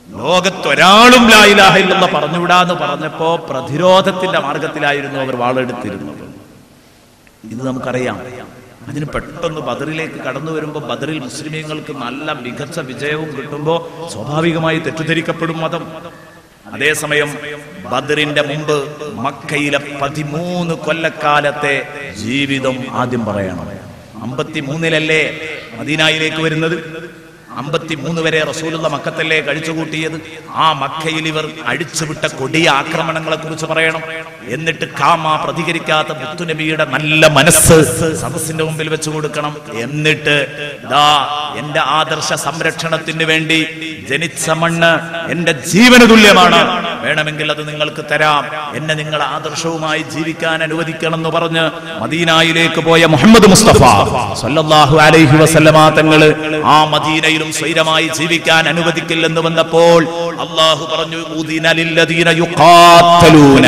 ലോകത്ത് ഒരാളും ലായിലാഹ ഇല്ലെന്ന് പറഞ്ഞുവിടാന്ന് പറഞ്ഞപ്പോ പ്രതിരോധത്തിന്റെ മാർഗത്തിലായിരുന്നു അവർ വാളെടുത്തിരുന്നത് ഇത് നമുക്കറിയാം അതിന് പെട്ടെന്ന് ബദറിലേക്ക് കടന്നു വരുമ്പോൾ ബദറിൽ മുസ്ലിമീങ്ങൾക്ക് നല്ല മികച്ച വിജയവും കിട്ടുമ്പോൾ സ്വാഭാവികമായി തെറ്റിദ്ധരിക്കപ്പെടും മതം അതേസമയം ബദറിന്റെ മുമ്പ് മക്കയിലെ പതിമൂന്ന് കൊല്ലക്കാലത്തെ ജീവിതം ആദ്യം പറയണം അമ്പത്തി മൂന്നിലല്ലേ മദീനായിലേക്ക് വരുന്നത് അമ്പത്തി മൂന്ന് വരെ റസൂലുള്ള മക്കത്തല്ലേ കഴിച്ചുകൂട്ടിയത് ആ മക്കയിൽ ഇവർ അഴിച്ചുവിട്ട കൊടിയ ആക്രമണങ്ങളെ കുറിച്ച് പറയണം എന്നിട്ട് കാമ പ്രതികരിക്കാത്ത മുത്തുനബിയുടെ നല്ല മനസ്സ് സദസ്സിന്റെ മുമ്പിൽ വെച്ചു കൊടുക്കണം എന്നിട്ട് ദാ എന്റെ ആദർശ സംരക്ഷണത്തിന് വേണ്ടി ജനിച്ച മണ്ണ് എന്റെ ജീവന് തുല്യമാണ് വേണമെങ്കിൽ അത് നിങ്ങൾക്ക് തരാം എന്നെ നിങ്ങൾ ആദർശവുമായി ജീവിക്കാൻ അനുവദിക്കണം എന്ന് പറഞ്ഞ് മദീനായിലേക്ക് പോയ മുഹമ്മദ് മുസ്തഫ സല്ലല്ലാഹു അലൈഹി വസല്ലമ തങ്ങള് ആ മദീനയിലും സ്വൈരമായി ജീവിക്കാൻ അനുവദിക്കില്ലെന്ന് വന്നപ്പോൾ അള്ളാഹു പറഞ്ഞു "ഉദിന ലില്ലദീന യുഖാത്തലൂന."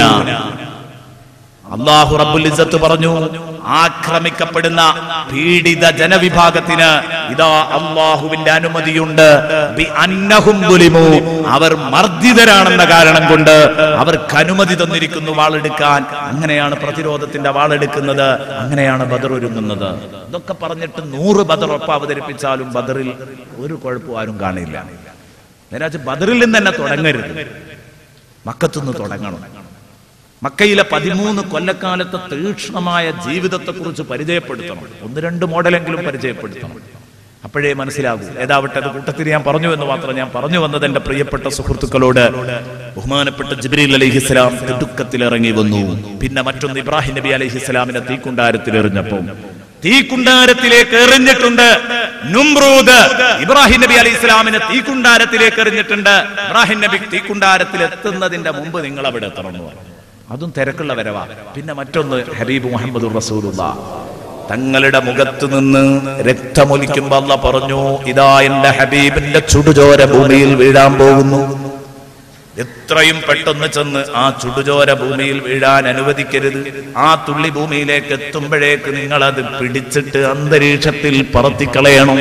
അള്ളാഹു റബ്ബുൽ ഇസ്സത്ത് പറഞ്ഞു ആക്രമിക്കപ്പെടുന്ന പീഡിത ജനവിഭാഗത്തിന് ഇതാ അള്ളാഹുവിന്റെ അനുമതിയുണ്ട് ബി അന്നഹും ദുലിമു. അവർ മർദ്ദിതരാണെന്ന കാരണം കൊണ്ട് അവർക്ക് അനുമതി തന്നിരിക്കുന്നു വാളെടുക്കാൻ അങ്ങനെയാണ് പ്രതിരോധത്തിന്റെ വാളെടുക്കുന്നത് അങ്ങനെയാണ് ബദർ ഒരുങ്ങുന്നത് ഇതൊക്കെ പറഞ്ഞിട്ട് നൂറ് ബദർ ഒപ്പം അവതരിപ്പിച്ചാലും ബദറിൽ ഒരു കുഴപ്പവും ആരും കാണില്ല നേരാച്ച് ബദറിൽ നിന്ന് തന്നെ തുടങ്ങരുത് മക്കത്തുനിന്ന് തുടങ്ങണം മക്കയിലെ പതിമൂന്ന് കൊല്ലക്കാലത്തെ തീക്ഷ്ണമായ ജീവിതത്തെക്കുറിച്ച് പരിചയപ്പെടുത്തണം ഒന്ന് രണ്ട് മോഡലെങ്കിലും പരിചയപ്പെടുത്തണം അപ്പോഴേ മനസ്സിലാകൂ ഏതാവട്ടെ അത് കൂട്ടത്തിൽ ഞാൻ പറഞ്ഞു എന്ന് മാത്രം ഞാൻ പറഞ്ഞു വന്നത് എന്റെ പ്രിയപ്പെട്ട സുഹൃത്തുക്കളോട് ബഹുമാനപ്പെട്ട ജിബ്രീൽ അലഹിസ്ലാം തിടുക്കത്തിൽ ഇറങ്ങി വന്നു പിന്നെ മറ്റൊന്ന് ഇബ്രാഹിം നബി അലഹിസ്ലാമിനെ തീക്കുണ്ടാരത്തിൽ എറിഞ്ഞപ്പോൾ തീക്കുണ്ടാരത്തിലേക്ക് എറിഞ്ഞിട്ടുണ്ട് നുംറൂദ് ഇബ്രാഹിം നബി അലൈഹി ഇസ്ലാമിനെ തീക്കുണ്ടാരത്തിലേക്ക് എറിഞ്ഞിട്ടുണ്ട് ഇബ്രാഹിം നബി തീക്കുണ്ടാരത്തിൽ എത്തുന്നതിന്റെ മുമ്പ് നിങ്ങൾ അവിടെ എത്തണം എന്ന് പറഞ്ഞു അതും തിരക്കുള്ള വരവാ പിന്നെ മറ്റൊന്ന് ഹബീബ് മുഹമ്മദ് റസൂലുള്ള തങ്ങളുടെ മുഖത്ത് നിന്ന് രക്തമൊലിക്കുമ്പോ അല്ല പറഞ്ഞു ഇതാ എന്റെ ഹബീബിന്റെ ചുടുചോര ഭൂമിയിൽ വീഴാൻ പോകുന്നു എത്രയും പെട്ടെന്ന് ചെന്ന് ആ ചുടുചോര ഭൂമിയിൽ വീഴാൻ അനുവദിക്കരുത് ആ തുള്ളി ഭൂമിയിലേക്ക് എത്തുമ്പോഴേക്ക് നിങ്ങൾ അത് പിടിച്ചിട്ട് അന്തരീക്ഷത്തിൽ പറത്തിക്കളയണം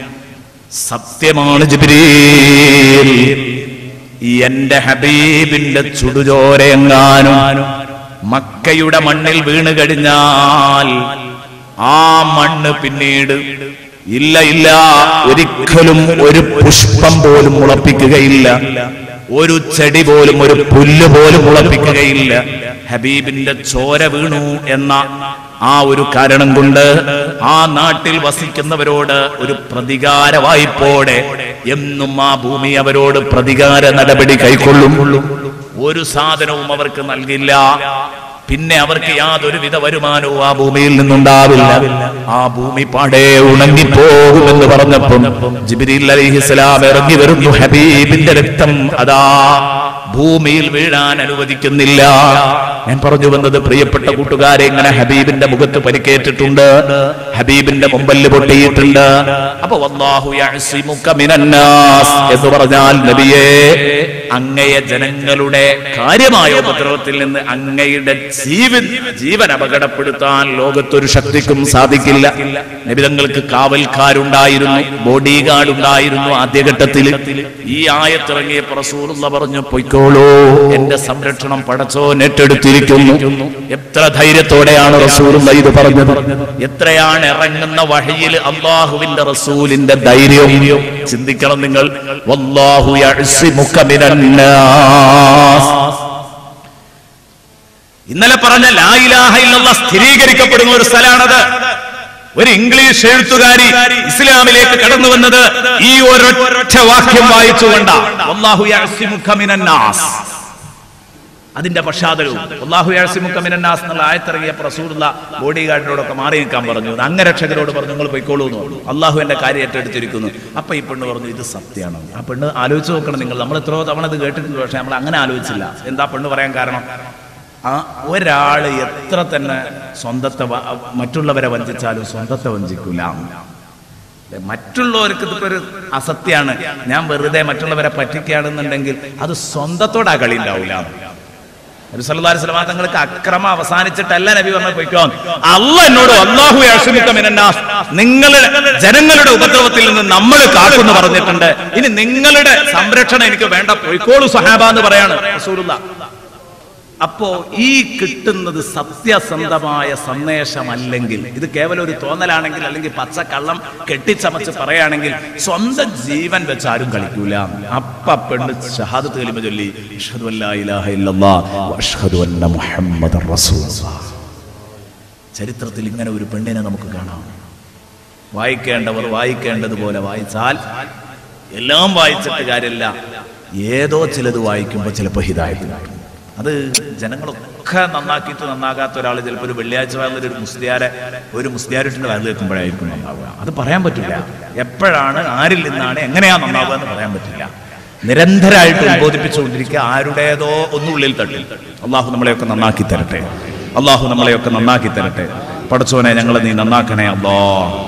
സത്യമാണ് ജിബ്രീൽ ഈ എന്റെ ഹബീബിന്റെ ചുടുചോരയെങ്ങാനും മക്കയുടെ മണ്ണിൽ വീണ് കഴിഞ്ഞാൽ ആ മണ്ണ് പിന്നീട് ഇല്ല ഇല്ല ഒരിക്കലും ഒരു പുഷ്പം പോലും മുളപ്പിക്കുകയില്ല ഒരു ചെടി പോലും ഒരു പുല്ല് പോലും മുളപ്പിക്കുകയില്ല ഹബീബിന്റെ ചോര വീണു എന്ന ആ ഒരു കാരണം കൊണ്ട് ആ നാട്ടിൽ വസിക്കുന്നവരോട് ഒരു പ്രതികാര വായ്പോടെ എന്നും ആ ഭൂമി അവരോട് പ്രതികാര നടപടി കൈക്കൊള്ളും ഒരു സാധനവും അവർക്ക് നൽകില്ല പിന്നെ അവർക്ക് യാതൊരുവിധ വരുമാനവും ആ ഭൂമിയിൽ നിന്നുണ്ടാവില്ല ആ ഭൂമി പാടെ ഉണങ്ങിപ്പോകുമെന്ന് പറഞ്ഞപ്പം ജിബിരിൽ അലിഹിസ്ലാം ഇറങ്ങി വരുന്നു ഹബീബിന്റെ രക്തം അതാ ഭൂമിയിൽ വീഴാൻ അനുവദിക്കുന്നില്ല ഞാൻ പറഞ്ഞു വന്നത് പ്രിയപ്പെട്ട കൂട്ടുകാരെ ഇങ്ങനെ ഹബീബിന്റെ മുഖത്ത് പരിക്കേറ്റിട്ടുണ്ട് ഹബീബിന്റെ മുമ്പല് പൊട്ടിയിട്ടുണ്ട് അപ്പൊ വല്ലാഹു യഅ്സിമുക മിനന്നാസ് എന്ന് പറഞ്ഞാൽ നബിയേ അങ്ങയെ ജനങ്ങളുടെ കാര്യമായ ഉപദ്രവത്തിൽ നിന്ന് അങ്ങയുടെ ജീവൻ ജീവൻ അപകടപ്പെടുത്താൻ ലോകത്തൊരു ശക്തിക്കും സാധിക്കില്ല നബിതങ്ങൾക്ക് കാവൽക്കാരുണ്ടായിരുന്നു ബോഡി ഗാർഡ് ഉണ്ടായിരുന്നു ആദ്യഘട്ടത്തിൽ ഈ ആയത്തിറങ്ങിയ റസൂലുള്ള പറഞ്ഞു പൊയ്ക്കോളൂ എന്റെ സംരക്ഷണം പടച്ചോ നെറ്റെടുത്തിരിക്കുന്നു എത്ര ധൈര്യത്തോടെയാണ് റസൂലുള്ള ഇത് പറഞ്ഞത് എത്രയാണ് ഇറങ്ങുന്ന വഴിയിൽ അള്ളാഹുവിന്റെ റസൂലിന്റെ ധൈര്യം ചിന്തിക്കണം നിങ്ങൾ വല്ലാഹു യഅ്സിമുക മിനന്നാസ് ഇന്നലെ പറഞ്ഞ ലായിലാഹ ഇല്ലല്ലാ സ്ഥിരീകരിക്കപ്പെടുന്ന ഒരു സ്ഥലമാണത് ഒരു ഇംഗ്ലീഷ് എഴുത്തുകാരി ഇസ്ലാമിലേക്ക് കടന്നു വന്നത് ഈ ഒരൊറ്റ വാക്യം വായിച്ചുകൊണ്ട അള്ളാഹു യഅ്സിമുക മിനന്നാസ് അതിന്റെ പശ്ചാത്തലവും അള്ളാഹു യാസിമുക്കമിനാസ് എന്നുള്ള ആയത്തിറങ്ങിയ പ്രസൂറുള്ള ബോഡി ഗാർഡിനോടൊക്കെ മാറി നിൽക്കാൻ പറഞ്ഞു ഇത് അംഗരക്ഷകരോട് പറഞ്ഞു നിങ്ങൾ പോയിക്കോളൂ എന്ന് പറഞ്ഞു അള്ളാഹു എന്റെ കാര്യം ഏറ്റെടുത്തിരിക്കുന്നു അപ്പൊ ഈ പെണ്ണ് പറഞ്ഞു ഇത് സത്യമാണ് ആ പെണ്ണ് ആലോചിച്ച് നോക്കണം നിങ്ങൾ നമ്മൾ എത്രയോ തവണ ഇത് കേട്ടിട്ടുണ്ട് പക്ഷെ നമ്മൾ അങ്ങനെ ആലോചിച്ചില്ല എന്താ പെണ്ണ് പറയാൻ കാരണം ആ ഒരാള് എത്ര തന്നെ സ്വന്തത്തെ വ- മറ്റുള്ളവരെ വഞ്ചിച്ചാലും സ്വന്തത്തെ വഞ്ചിക്കൂല അല്ലേ? മറ്റുള്ളവർക്ക് ഇതിപ്പോ ഒരു അസത്യാണ് ഞാൻ വെറുതെ മറ്റുള്ളവരെ പറ്റിക്കുകയാണെന്നുണ്ടെങ്കിൽ അത് സ്വന്തത്തോട് ആ കളി ഉണ്ടാവില്ല നബി സല്ലല്ലാഹു അലൈഹി വസല്ലം തങ്ങൾക്ക് അക്രമം അവസാനിച്ചിട്ടല്ല നബി പറഞ്ഞ പൊയ്ക്കോ അല്ല എന്നോട് അള്ളാഹു യഅ്സുമുക മിനന്നാസ് നിങ്ങളുടെ ജനങ്ങളുടെ ഉപദ്രവത്തിൽ നിന്ന് നമ്മൾ കാക്കുന്ന് പറഞ്ഞിട്ടുണ്ട് ഇനി നിങ്ങളുടെ സംരക്ഷണം എനിക്ക് വേണ്ട പൊയ്ക്കോളൂ സഹാബ എന്ന് പറയാണ് റസൂലുള്ള അപ്പോ ഈ കിട്ടുന്നത് സത്യസന്ധമായ സന്ദേശമല്ലെങ്കിൽ ഇത് കേവലം ഒരു തോന്നലാണെങ്കിൽ അല്ലെങ്കിൽ പച്ചക്കള്ളം കെട്ടിച്ചമച്ച് പറയുകയാണെങ്കിൽ സ്വന്തം ജീവൻ വെച്ച് ആരും കളിക്കൂല അപ്പ പെണ്ണ് ഷഹാദത്ത് കലിമ ചൊല്ലി അഷ്ഹദു അല്ലാ ഇലാഹ ഇല്ലല്ലാഹ് വ അഷ്ഹദു അന്ന മുഹമ്മദർ റസൂലുള്ളാഹ് ചരിത്രത്തിൽ ഇങ്ങനെ ഒരു പെണ്ണിനെ നമുക്ക് കാണാം വായിക്കേണ്ടവർ വായിക്കേണ്ടതുപോലെ വായിച്ചാൽ എല്ലാം വായിച്ചിട്ട് കാര്യമില്ല ഏതോ ചിലത് വായിക്കുമ്പോൾ ചിലപ്പോൾ ഹിതായത് കിട്ടും അത് ജനങ്ങളൊക്കെ നന്നാക്കിയിട്ട് നന്നാകാത്ത ഒരാൾ ചിലപ്പോൾ ഒരു വെള്ളിയാഴ്ച വയലിൽ ഒരു മുസ്ലിയാരെ ഒരു മുസ്ലിയാരുടെ വയലിൽ എത്തുമ്പോഴായിരിക്കും നന്നാവുക അത് പറയാൻ പറ്റില്ല എപ്പോഴാണ് ആരിൽ നിന്നാണ് എങ്ങനെയാ നന്നാവുക എന്ന് പറയാൻ പറ്റില്ല നിരന്തരമായിട്ട് ഉത്ബോധിപ്പിച്ചുകൊണ്ടിരിക്കുക ആരുടേതോ ഒന്നുള്ളിൽ തട്ടി അള്ളാഹു നമ്മളെയൊക്കെ നന്നാക്കി തരട്ടെ അള്ളാഹു നമ്മളെയൊക്കെ നന്നാക്കി തരട്ടെ പടച്ചോനെ ഞങ്ങളെ നീ നന്നാക്കണേ അല്ലോ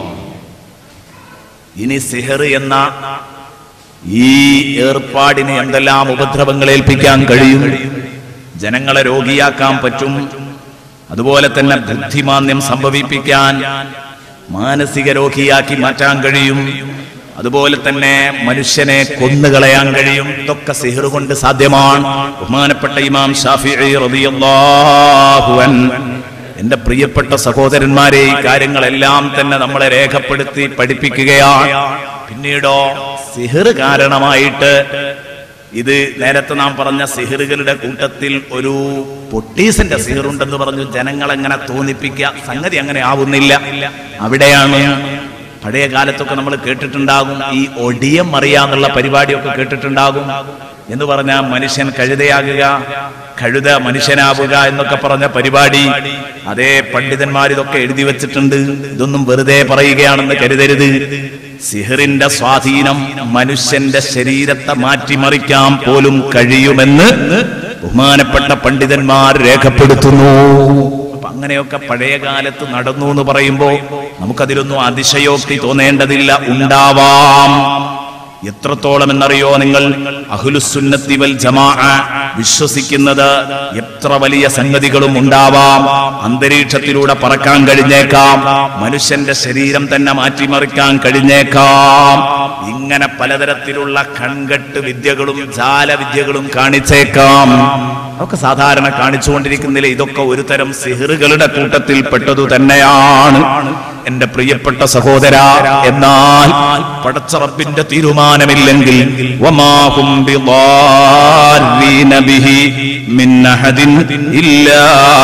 ഇനി സിഹർ എന്ന ഈ ഏർപ്പാടിന് എന്തെല്ലാം ഉപദ്രവങ്ങൾ ഏൽപ്പിക്കാൻ കഴിയും ജനങ്ങളെ രോഗിയാക്കാൻ പറ്റും അതുപോലെ തന്നെ ബുദ്ധിമാന്യം സംഭവിപ്പിക്കാൻ മാനസിക രോഗിയാക്കി മാറ്റാൻ കഴിയും അതുപോലെ തന്നെ മനുഷ്യനെ കൊന്നുകളയാൻ കഴിയും ഇതൊക്കെ സിഹർ കൊണ്ട് സാധ്യമാണ് ബഹുമാനപ്പെട്ട ഇമാം ഷാഫി റളിയല്ലാഹു അൻഹു എന്റെ പ്രിയപ്പെട്ട സഹോദരന്മാരെ ഈ കാര്യങ്ങളെല്ലാം തന്നെ നമ്മളെ രേഖപ്പെടുത്തി പഠിപ്പിക്കുകയാണ് പിന്നീടോ സിഹിർ കാരണമായിട്ട് ഇത് നേരത്തെ നാം പറഞ്ഞ സിഹിറുകളുടെ കൂട്ടത്തിൽ ഒരു പൊട്ടീസിന്റെ സിഹിറുണ്ടെന്ന് പറഞ്ഞു ജനങ്ങളെങ്ങനെ തോന്നിപ്പിക്കുക സംഗതി അങ്ങനെ ആവുന്നില്ല അവിടെയാണ് പഴയ കാലത്തൊക്കെ നമ്മൾ കേട്ടിട്ടുണ്ടാകും ഈ ഒടിയം അറിയാന്നുള്ള പരിപാടിയൊക്കെ കേട്ടിട്ടുണ്ടാകും എന്ന് പറഞ്ഞാൽ മനുഷ്യൻ കഴുതയാകുക കഴുത മനുഷ്യനാവുക എന്നൊക്കെ പറഞ്ഞ പരിപാടി അതേ പണ്ഡിതന്മാർ ഇതൊക്കെ എഴുതി വെച്ചിട്ടുണ്ട് ഇതൊന്നും വെറുതെ പറയുകയാണെന്ന് കരുതരുത് സിഹറിന്റെ സ്വാധീനം മനുഷ്യന്റെ ശരീരത്തെ മാറ്റിമറിക്കാൻ പോലും കഴിയുമെന്ന് ബഹുമാനപ്പെട്ട പണ്ഡിതന്മാർ രേഖപ്പെടുത്തുന്നു അപ്പൊ അങ്ങനെയൊക്കെ പഴയ കാലത്ത് നടന്നു എന്ന് പറയുമ്പോ നമുക്കതിലൊന്നും അതിശയോക്തി തോന്നേണ്ടതില്ല ഉണ്ടാവാം എത്രത്തോളം എന്നറിയോ നിങ്ങൾ അഹുലുസുന്നത്തി വൽ ജമാ വിശ്വസിക്കുന്നത് എത്ര വലിയ സംഗതികളും ഉണ്ടാവാം അന്തരീക്ഷത്തിലൂടെ പറക്കാൻ കഴിഞ്ഞേക്കാം മനുഷ്യന്റെ ശരീരം തന്നെ മാറ്റിമറിക്കാൻ കഴിഞ്ഞേക്കാം ഇങ്ങനെ പലതരത്തിലുള്ള കൺകെട്ട് വിദ്യകളും ജാലവിദ്യകളും കാണിച്ചേക്കാം അതൊക്കെ സാധാരണ കാണിച്ചുകൊണ്ടിരിക്കുന്നില്ല ഇതൊക്കെ ഒരു തരം സിഹിറുകളുടെ കൂട്ടത്തിൽ പെട്ടതു തന്നെയാണ് എന്റെ പ്രിയപ്പെട്ട സഹോദര എന്നാൽ പടച്ചറപ്പിന്റെ തീരുമാനമില്ലെങ്കിൽ വമാഹും ബിളാരീന ബിഹി മിൻ അഹദിൻ ഇല്ലാ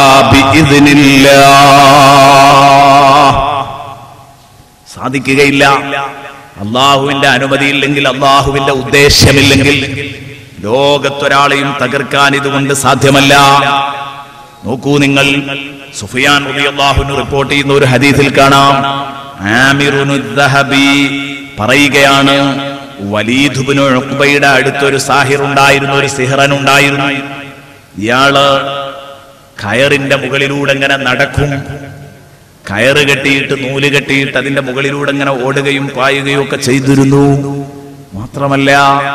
ബിഇദ്നില്ലാഹ് സാധിക്കുകയില്ല അള്ളാഹുവിന്റെ അനുമതിയില്ലെങ്കിൽ അള്ളാഹുവിന്റെ ഉദ്ദേശമില്ലെങ്കിൽ ലോകത്തൊരാളെയും തകർക്കാൻ ഇതുകൊണ്ട് സാധ്യമല്ല നോക്കൂ നിങ്ങൾ സുഫിയാൻ റളിയല്ലാഹുവിന് റിപ്പോർട്ട് ചെയ്യുന്ന ഒരു ഹദീസിൽ കാണാം ആമിറുനു ദഹബി പറയുകയാണ് വലീദുബിന് ഉഖ്ബയുടെ അടുത്തൊരു സാഹിർ ഉണ്ടായിരുന്നു ഒരു സിഹറൻ ഉണ്ടായിരുന്നു ഇയാള് കയറിന്റെ മുകളിലൂടെ ഇങ്ങനെ നടക്കും കയറ് കെട്ടിയിട്ട് നൂല് കെട്ടിയിട്ട് അതിന്റെ മുകളിലൂടെ ഇങ്ങനെ ഓടുകയും പായുകയും ഒക്കെ ചെയ്തിരുന്നു മാത്രമല്ല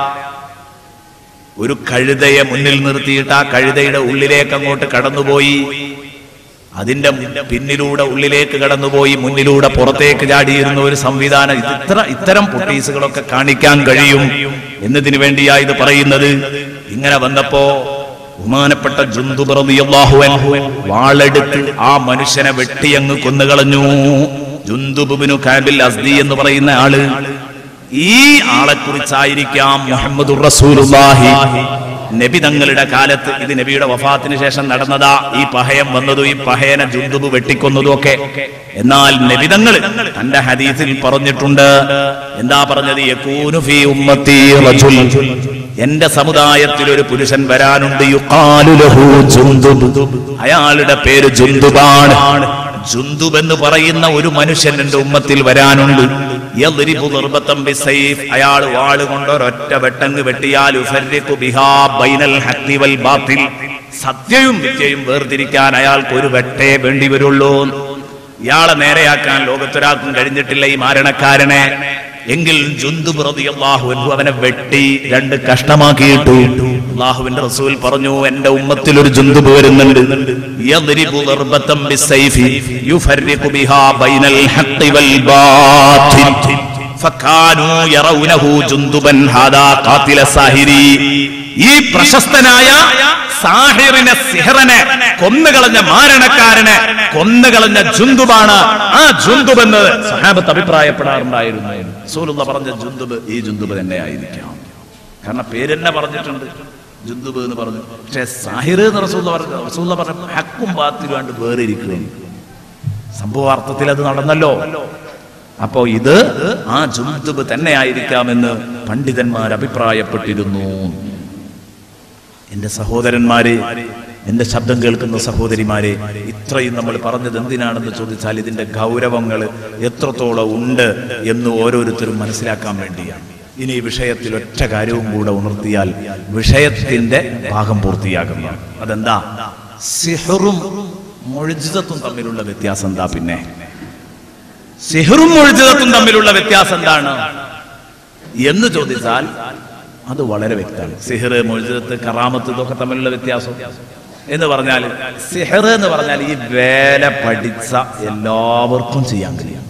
ഒരു കഴുതയെ മുന്നിൽ നിർത്തിയിട്ട് ആ കഴുതയുടെ ഉള്ളിലേക്ക് അങ്ങോട്ട് കടന്നുപോയി അതിന്റെ പിന്നിലൂടെ ഉള്ളിലേക്ക് കടന്നുപോയി മുന്നിലൂടെ പുറത്തേക്ക് ചാടിയിരുന്ന ഒരു സംവിധാനം ഇത് ഇത്ര ഇത്തരം പൊട്ടീസുകളൊക്കെ കാണിക്കാൻ കഴിയും എന്നതിന് വേണ്ടിയാ ഇത് പറയുന്നത് ഇങ്ങനെ വന്നപ്പോ ബഹുമാനപ്പെട്ട ജുന്തുബിയാഹുവൻ വാളെടുത്ത് ആ മനുഷ്യനെ വെട്ടിയങ്ങ് കൊന്നുകളഞ്ഞു ജുന്തുബിനു കാബിൽ അസ്ദി എന്ന് പറയുന്ന ആള് ഈ ആളെ കുറിച്ചായിരിക്കാം മുഹമ്മദ് റസൂലുള്ളാഹി നബി തങ്ങളുടെ കാലത്ത് ഇത് നബിയുടെ വഫാത്തിന് ശേഷം നടന്നതാ ഈ പഹയം വന്നതും ഈ പഹയനെ ജുന്തുബ് വെട്ടിക്കൊന്നതും ഒക്കെ എന്നാൽ നബിതങ്ങൾ തന്റെ ഹദീസിൽ പറഞ്ഞിട്ടുണ്ട് എന്താ പറഞ്ഞത് യകൂനു ഫീ ഉമ്മത്തി റജുൽ എന്റെ സമുദായത്തിൽ ഒരു പുരുഷൻ വരാനുണ്ട് യുഖാലു ലഹു ജുന്ദുബ് അയാളുടെ പേര് ജുന്ദുബാണ് ജുന്ദുബ് എന്ന് പറയുന്ന ഒരു മനുഷ്യൻ എന്റെ ഉമ്മത്തിൽ വരാനുണ്ട് യദ്രിബു ദർബത്തം ബിസൈഫ് അയാൾ വാള് കൊണ്ട് ഒരൊറ്റ വെട്ടങ്ങ് വെട്ടിയാൽ യുഫർരിഖു ബിഹാ ബൈനൽ ഹഖ്ഖി വൽ ബാത്തിൽ സത്യവും വിദ്യയും വേർതിരിക്കാൻ അയാൾക്ക് ഒരു വെട്ടേ വേണ്ടി വരുള്ളൂ ഇയാളെ നേരെയാക്കാൻ ലോകത്തൊരാൾക്കും കഴിഞ്ഞിട്ടില്ല ഈ മാരണക്കാരനെ എങ്കിൽ ജുന്തു റളിയല്ലാഹു അൻഹു അവനെ വെട്ടി രണ്ട് കഷ്ണമാക്കിയിട്ടു അള്ളാഹുവിന്റെ റസൂൽ പറഞ്ഞു എന്റെ ഉമ്മത്തിൽ ഒരു ജന്തുബ് വരുന്നുണ്ട് യദ്രിബു ദർബത്തം ബിസ്സൈഫി യുഫർരിഖു ബിഹാ ബൈനൽ ഹഖ് വൽ ബാത്തിൽ ഫകാനൂ യറൗനഹു ജുന്ദുബൻ ഹാദാ ഖാതില സാഹിരി ഈ പ്രശസ്തനായ സാഹിറിനെ സിഹറനെ കൊന്നുകളഞ്ഞ മാരണക്കാരനെ കൊന്നുകളഞ്ഞ ജുന്ദുബാണ് ആ ജുന്ദുബ് എന്ന് സഹാബത്ത് അഭിപ്രായപ്പെടാറുണ്ടായിരുന്നു റസൂലുള്ള പറഞ്ഞ ജുന്ദുബ് ഈ ജുന്ദുബ് തന്നെ ആയിരിക്കാം കാരണം പേര് തന്നെ പറഞ്ഞിട്ടുണ്ട് ജുന്ദുബ് എന്ന് പറഞ്ഞു പക്ഷെ സാഹിർ എന്ന് റസൂല്ല പറഞ്ഞു റസൂല്ല പറഞ്ഞു ഹക്കും ബാത്തിലും കണ്ട് വേറെ ഇരിക്കുകയാണ് സംഭവാർത്ഥത്തിൽ അത് നടന്നല്ലോ അപ്പോ ഇത് ആ ജുന്ദുബ് തന്നെ ആയിരിക്കാമെന്ന് പണ്ഡിതന്മാർ അഭിപ്രായപ്പെട്ടിരുന്നു എന്റെ സഹോദരന്മാരെ എന്റെ ശബ്ദം കേൾക്കുന്ന സഹോദരിമാരെ ഇത്രയും നമ്മൾ പറഞ്ഞത് എന്തിനാണെന്ന് ചോദിച്ചാൽ ഇതിന്റെ ഗൗരവങ്ങൾ എത്രത്തോളം ഉണ്ട് എന്ന് ഓരോരുത്തരും മനസ്സിലാക്കാൻ വേണ്ടിയാണ് ഇനി ഈ വിഷയത്തിൽ ഒറ്റ കാര്യവും കൂടെ ഉണർത്തിയാൽ വിഷയത്തിന്റെ ഭാഗം പൂർത്തിയാകുന്നു അതെന്താ സിഹറും മൊഴിജിതത്വം തമ്മിലുള്ള വ്യത്യാസം എന്താ പിന്നെ സിഹറും മൊഴിജിതത്വം തമ്മിലുള്ള വ്യത്യാസം എന്താണ് എന്ന് ചോദിച്ചാൽ അത് വളരെ വ്യക്തമാണ് സിഹർ മൊഴിജിതത്ത് കറാമത്ത് ഇതൊക്കെ തമ്മിലുള്ള വ്യത്യാസം എന്ന് പറഞ്ഞാൽ സിഹർ എന്ന് പറഞ്ഞാൽ ഈ വേല പഠിച്ച എല്ലാവർക്കും ചെയ്യാൻ കഴിയും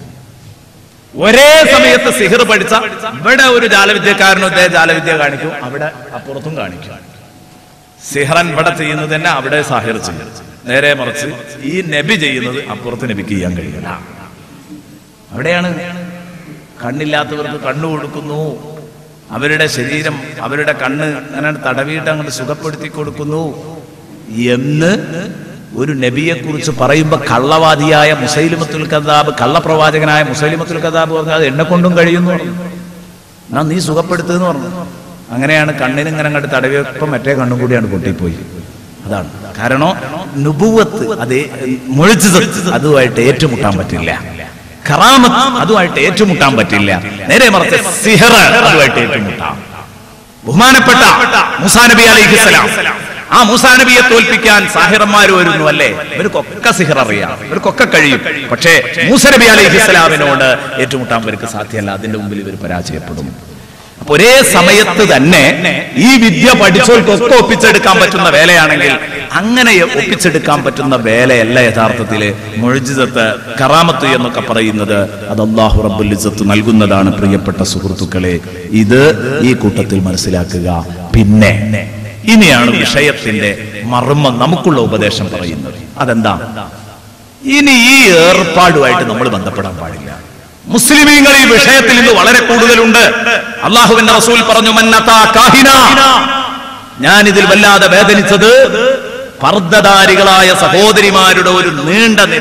ഒരേ സമയത്ത് സിഹർ പഠിച്ച ഇവിടെ ഒരു ജാലവിദ്യക്കാരനും ഇതേ ജാലവിദ്യ കാണിക്കും അവിടെ അപ്പുറത്തും കാണിക്കും സിഹറൻ ഇവിടെ ചെയ്യുന്നത് തന്നെ അവിടെ സാഹിർ ചെയ്യും നേരെ മറിച്ച് ഈ നബി ചെയ്യുന്നത് അപ്പുറത്ത് നബിക്ക് ചെയ്യാൻ കഴിയില്ല അവിടെയാണ് കണ്ണില്ലാത്തവർക്ക് കണ്ണു കൊടുക്കുന്നു അവരുടെ ശരീരം അവരുടെ കണ്ണ് അങ്ങനെ തടവിയിട്ട് അങ്ങോട്ട് സുഖപ്പെടുത്തി കൊടുക്കുന്നു എന്ന് ഒരു നബിയെ കുറിച്ച് പറയുമ്പോൾ കള്ളവാദിയായ മുസൈലിമത്തുൽ കദാബ് കള്ളപ്രവാചകനായ മുസൈലിമത്തുൽ കദാബ് പറഞ്ഞു അത് എന്നെ കൊണ്ടും കഴിയുന്നു പറഞ്ഞു എന്നാ നീ സുഖപ്പെടുത്തുന്നു പറഞ്ഞു അങ്ങനെയാണ് കണ്ണിന് ഇങ്ങനെ അങ്ങോട്ട് തടവിയപ്പം മറ്റേ കണ്ണും കൂടിയാണ് പൊട്ടിപ്പോയി അതാണ് കാരണം നുബുവത്ത് അതേ മുഴിച്ചത് അതുമായിട്ട് ഏറ്റുമുട്ടാൻ പറ്റില്ല കറാമത്ത് അതുമായിട്ട് ഏറ്റുമുട്ടാൻ പറ്റില്ല നേരെ മറിച്ച് സിഹർ അതുമായിട്ട് ഏറ്റുമുട്ടാം ബഹുമാനപ്പെട്ട മുസാ നബി അലൈഹിസ്സലാം ആ മൂസാ നബിയെ തോൽപ്പിക്കാൻ സാഹിറന്മാർ വരുന്നു അല്ലേ ഇവർക്കൊക്കെ സിഹർ അറിയാം ഇവർക്കൊക്കെ കഴിയും പക്ഷേ മൂസ നബി അലൈഹിസ്സലാമിനോട് ഏറ്റുമുട്ടാൻ ഇവർക്ക് സാധ്യമല്ല അതിന്റെ മുമ്പിൽ ഇവർ പരാജയപ്പെടും അപ്പൊ ഒരേ സമയത്ത് തന്നെ ഈ വിദ്യ പഠിച്ചവർക്കൊക്കെ ഒപ്പിച്ചെടുക്കാൻ പറ്റുന്ന വേലയാണെങ്കിൽ അങ്ങനെ ഒപ്പിച്ചെടുക്കാൻ പറ്റുന്ന വേലയല്ല യഥാർത്ഥത്തില് മൊഴിജിതത്ത് കറാമത്ത് എന്നൊക്കെ പറയുന്നത് അത് അള്ളാഹു റബ്ബുൽ ഇസ്സത്ത് നൽകുന്നതാണ് പ്രിയപ്പെട്ട സുഹൃത്തുക്കളെ ഇത് ഈ കൂട്ടത്തിൽ മനസ്സിലാക്കുക പിന്നെ ഇനിയാണ് വിഷയത്തിന്റെ മർമ്മം നമുക്കുള്ള ഉപദേശം പറയുന്നത് അതെന്താ ഇനി ഈ ഏർപ്പാടുമായിട്ട് നമ്മൾ ബന്ധപ്പെടാൻ പാടില്ല മുസ്ലിമീങ്ങൾ ഈ വിഷയത്തിൽ ഇന്ന് വളരെ കൂടുതലുണ്ട് അള്ളാഹുവിന്റെ റസൂൽ പറഞ്ഞു മന്നത്താ കാഹിന ഞാൻ ഇതിൽ വല്ലാതെ വേദനിച്ചത് പർദ്ദധാരികളായ സഹോദരിമാരുടെ ഒരു നീണ്ട നിര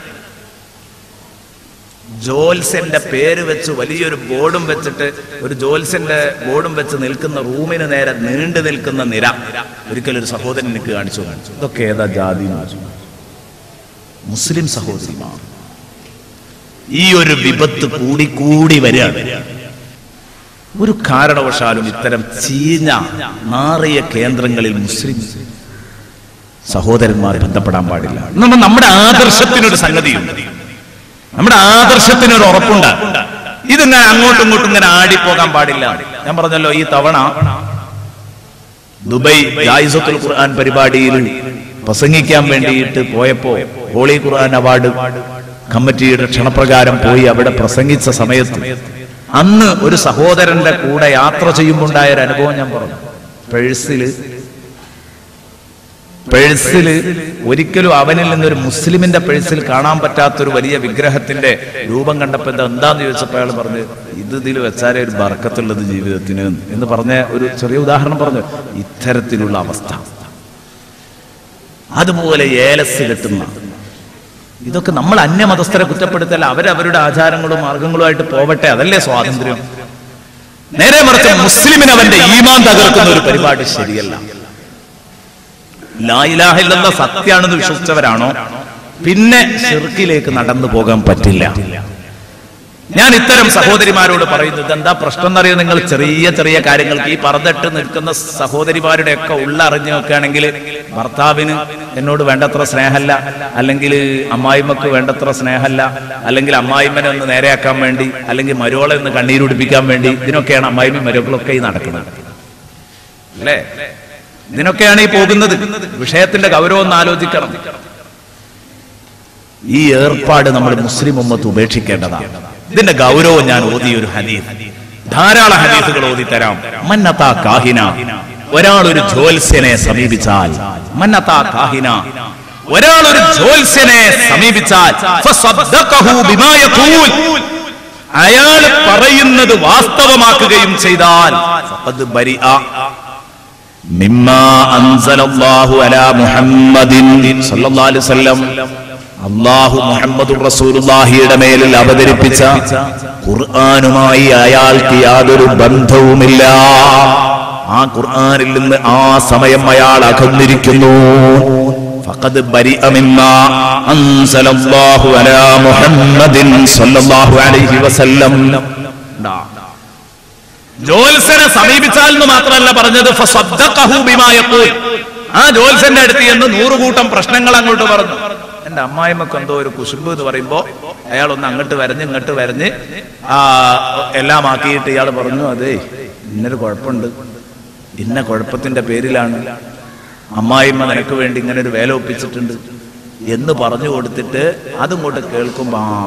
ജോൽസന്റെ പേര് വെച്ച് വലിയൊരു ബോർഡും വെച്ചിട്ട് ഒരു ജോൽസന്റെ ബോർഡും വെച്ച് നിൽക്കുന്ന റൂമിന് നേരെ നീണ്ടു നിൽക്കുന്ന നിര ഒരിക്കലും ഒരു സഹോദരൻ എനിക്ക് കാണിച്ചു കാണിച്ചു ഇതൊക്കെ ഏതാ ജാതി എന്ന് ചോദിച്ചു. മുസ്ലിം സഹോദരിമാർ ഈ ഒരു വിപത്ത് കൂടി കൂടി വരികയാണ് ഒരു കാരണവശാലും ഇത്തരം ചീഞ്ഞ നാറിയ കേന്ദ്രങ്ങളിൽ മുസ്ലിം സഹോദരന്മാർ ബന്ധപ്പെടാൻ പാടില്ല നമ്മ- നമ്മുടെ ആദർശത്തിനൊരു സംഗതിയുണ്ട് നമ്മുടെ ആദർശത്തിനൊരു ഉറപ്പുണ്ട് ഇതിങ്ങനെ അങ്ങോട്ടും ഇങ്ങോട്ടും ഇങ്ങനെ ആടിപ്പോകാൻ പാടില്ല ഞാൻ പറഞ്ഞല്ലോ ഈ തവണ ദുബൈ ജായിസത്തുൽ ഖുർആൻ പരിപാടിയിൽ പ്രസംഗിക്കാൻ വേണ്ടിയിട്ട് പോയപ്പോ ഹോളി ഖുർആൻ അവാർഡ് കമ്മിറ്റിയുടെ ക്ഷണപ്രകാരം പോയി അവിടെ പ്രസംഗിച്ച സമയത്ത് അന്ന് ഒരു സഹോദരന്റെ കൂടെ യാത്ര ചെയ്യുമ്പോണ്ടായ ഒരു അനുഭവം ഞാൻ പറഞ്ഞു പേഴ്സില് പേഴ്സില് ഒരിക്കലും അവനിൽ നിന്നൊരു മുസ്ലിമിന്റെ പേഴ്സിൽ കാണാൻ പറ്റാത്തൊരു വലിയ വിഗ്രഹത്തിന്റെ രൂപം കണ്ടപ്പോ ഇത് എന്താന്ന് ചോദിച്ചപ്പോൾ അയാൾ പറഞ്ഞു ഇത് ഇതിൽ വെച്ചാലേ ഒരു ബർക്കത്തുള്ളത് ജീവിതത്തിന് എന്ന് പറഞ്ഞ ഒരു ചെറിയ ഉദാഹരണം പറഞ്ഞു ഇത്തരത്തിലുള്ള അവസ്ഥ അതുപോലെ ഏലസ് കെട്ടുന്ന ഇതൊക്കെ നമ്മൾ അന്യമതസ്ഥരെ കുറ്റപ്പെടുത്തല്ല അവരവരുടെ ആചാരങ്ങളും മാർഗങ്ങളുമായിട്ട് പോവട്ടെ അതല്ലേ സ്വാതന്ത്ര്യം നേരെ മറിച്ച് മുസ്ലിമിന് അവന്റെ ഈമാൻ തകർക്കുന്ന ഒരു പരിപാടി ശരിയല്ല ലായിലാഹില്ലെന്ന സത്യാണെന്ന് വിശ്വസിച്ചവരാണോ പിന്നെ ഷിർക്കിലേക്ക് നടന്നു പോകാൻ പറ്റില്ല ഞാൻ ഇത്തരം സഹോദരിമാരോട് പറയുന്നത് എന്താ പ്രശ്നം എന്നറിയോ നിങ്ങൾ ചെറിയ ചെറിയ കാര്യങ്ങൾക്ക് ഈ പറന്നിട്ട് നിൽക്കുന്ന സഹോദരിമാരുടെ ഒക്കെ ഉള്ളറിഞ്ഞു നോക്കുകയാണെങ്കിൽ ഭർത്താവിന് എന്നോട് വേണ്ടത്ര സ്നേഹമല്ല അല്ലെങ്കിൽ അമ്മായിമ്മക്ക് വേണ്ടത്ര സ്നേഹമല്ല അല്ലെങ്കിൽ അമ്മായിമ്മനെ ഒന്ന് നേരെയാക്കാൻ വേണ്ടി അല്ലെങ്കിൽ മരുവളെ ഒന്ന് കണ്ണീരുടിപ്പിക്കാൻ വേണ്ടി ഇതിനൊക്കെയാണ് അമ്മായിമ്മയും മരുക്കളൊക്കെ ഈ നടക്കുന്നത് അല്ലേ ഇതിനൊക്കെയാണ് ഈ പോകുന്നത് വിഷയത്തിന്റെ ഗൗരവം ഒന്ന് ആലോചിക്കണം ഈ ഏർപ്പാട് നമ്മൾ മുസ്ലിം ഉമ്മത്ത് ഉപേക്ഷിക്കേണ്ടതാണ് ഇതിന്റെ ഗൗരവം ഞാൻ ഓതിയ ഒരു ഹദീസ് ധാരാളം ഹദീസുകൾ ഓതി തരാം മന്നത്താ കാഹിന ഒരാൾ ഒരു ജ്യോത്സ്യനെ സമീപിച്ചാൽ മന്നത്താ കാഹിന ഒരാൾ ഒരു ജ്യോത്സ്യനെ സമീപിച്ചാൽ ഫസദ്ദഖഹു ബിമാ യഖൂൽ അയാൾ പറയുന്നത് വാസ്തവമാക്കുകയും ചെയ്താൽ ഫഖദ് ബരിഅ മിമ്മാ അൻസലല്ലാഹു അലാ മുഹമ്മദിൻ സല്ലല്ലാഹു അലൈഹി വസല്ലം അള്ളാഹു മുഹമ്മദ് റസൂലുള്ളാഹിയുടെ മേലിൽ അവതരിപ്പിച്ച ഖുർആനുമായി അയാൾക്ക് യാതൊരു ബന്ധവുമില്ല ആ ഖുർആനിൽ നിന്ന് ആ സമയം അയാൾ അകന്നിരിക്കുന്നു ഫഖദ് ബരിഅ മിമ്മാ അൻസലല്ലാഹു അലാ മുഹമ്മദിൻ സല്ലല്ലാഹു അലൈഹി വസല്ലം ണ്ടാ. ജോത്സനെ സമീപിച്ചാൽ എന്ന് മാത്രമല്ല പറഞ്ഞത് ഫസദ്ദഖഹു ബിമാ യഖൂൽ. ആ ജോത്സന്റെ അടുത്ത് എന്ന് നൂറുകൂട്ടം പ്രശ്നങ്ങൾ അങ്ങോട്ട് പറഞ്ഞു എന്റെ അമ്മായിമ്മക്ക് എന്തോ ഒരു കുശുമ്പ് എന്ന് പറയുമ്പോ അയാൾ ഒന്ന് അങ്ങോട്ട് വരഞ്ഞ് ഇങ്ങോട്ട് വരഞ്ഞ് ആ എല്ലാം ആക്കിയിട്ട് ഇയാൾ പറഞ്ഞു അതെ ഇന്നൊരു കുഴപ്പമുണ്ട് ഇന്ന കുഴപ്പത്തിന്റെ പേരിലാണ് അമ്മായിമ്മ നിനക്ക് വേണ്ടി ഇങ്ങനെ ഒരു വേല ഒപ്പിച്ചിട്ടുണ്ട് എന്ന് പറഞ്ഞു കൊടുത്തിട്ട് അതിങ്ങോട്ട് കേൾക്കുമ്പോ ആ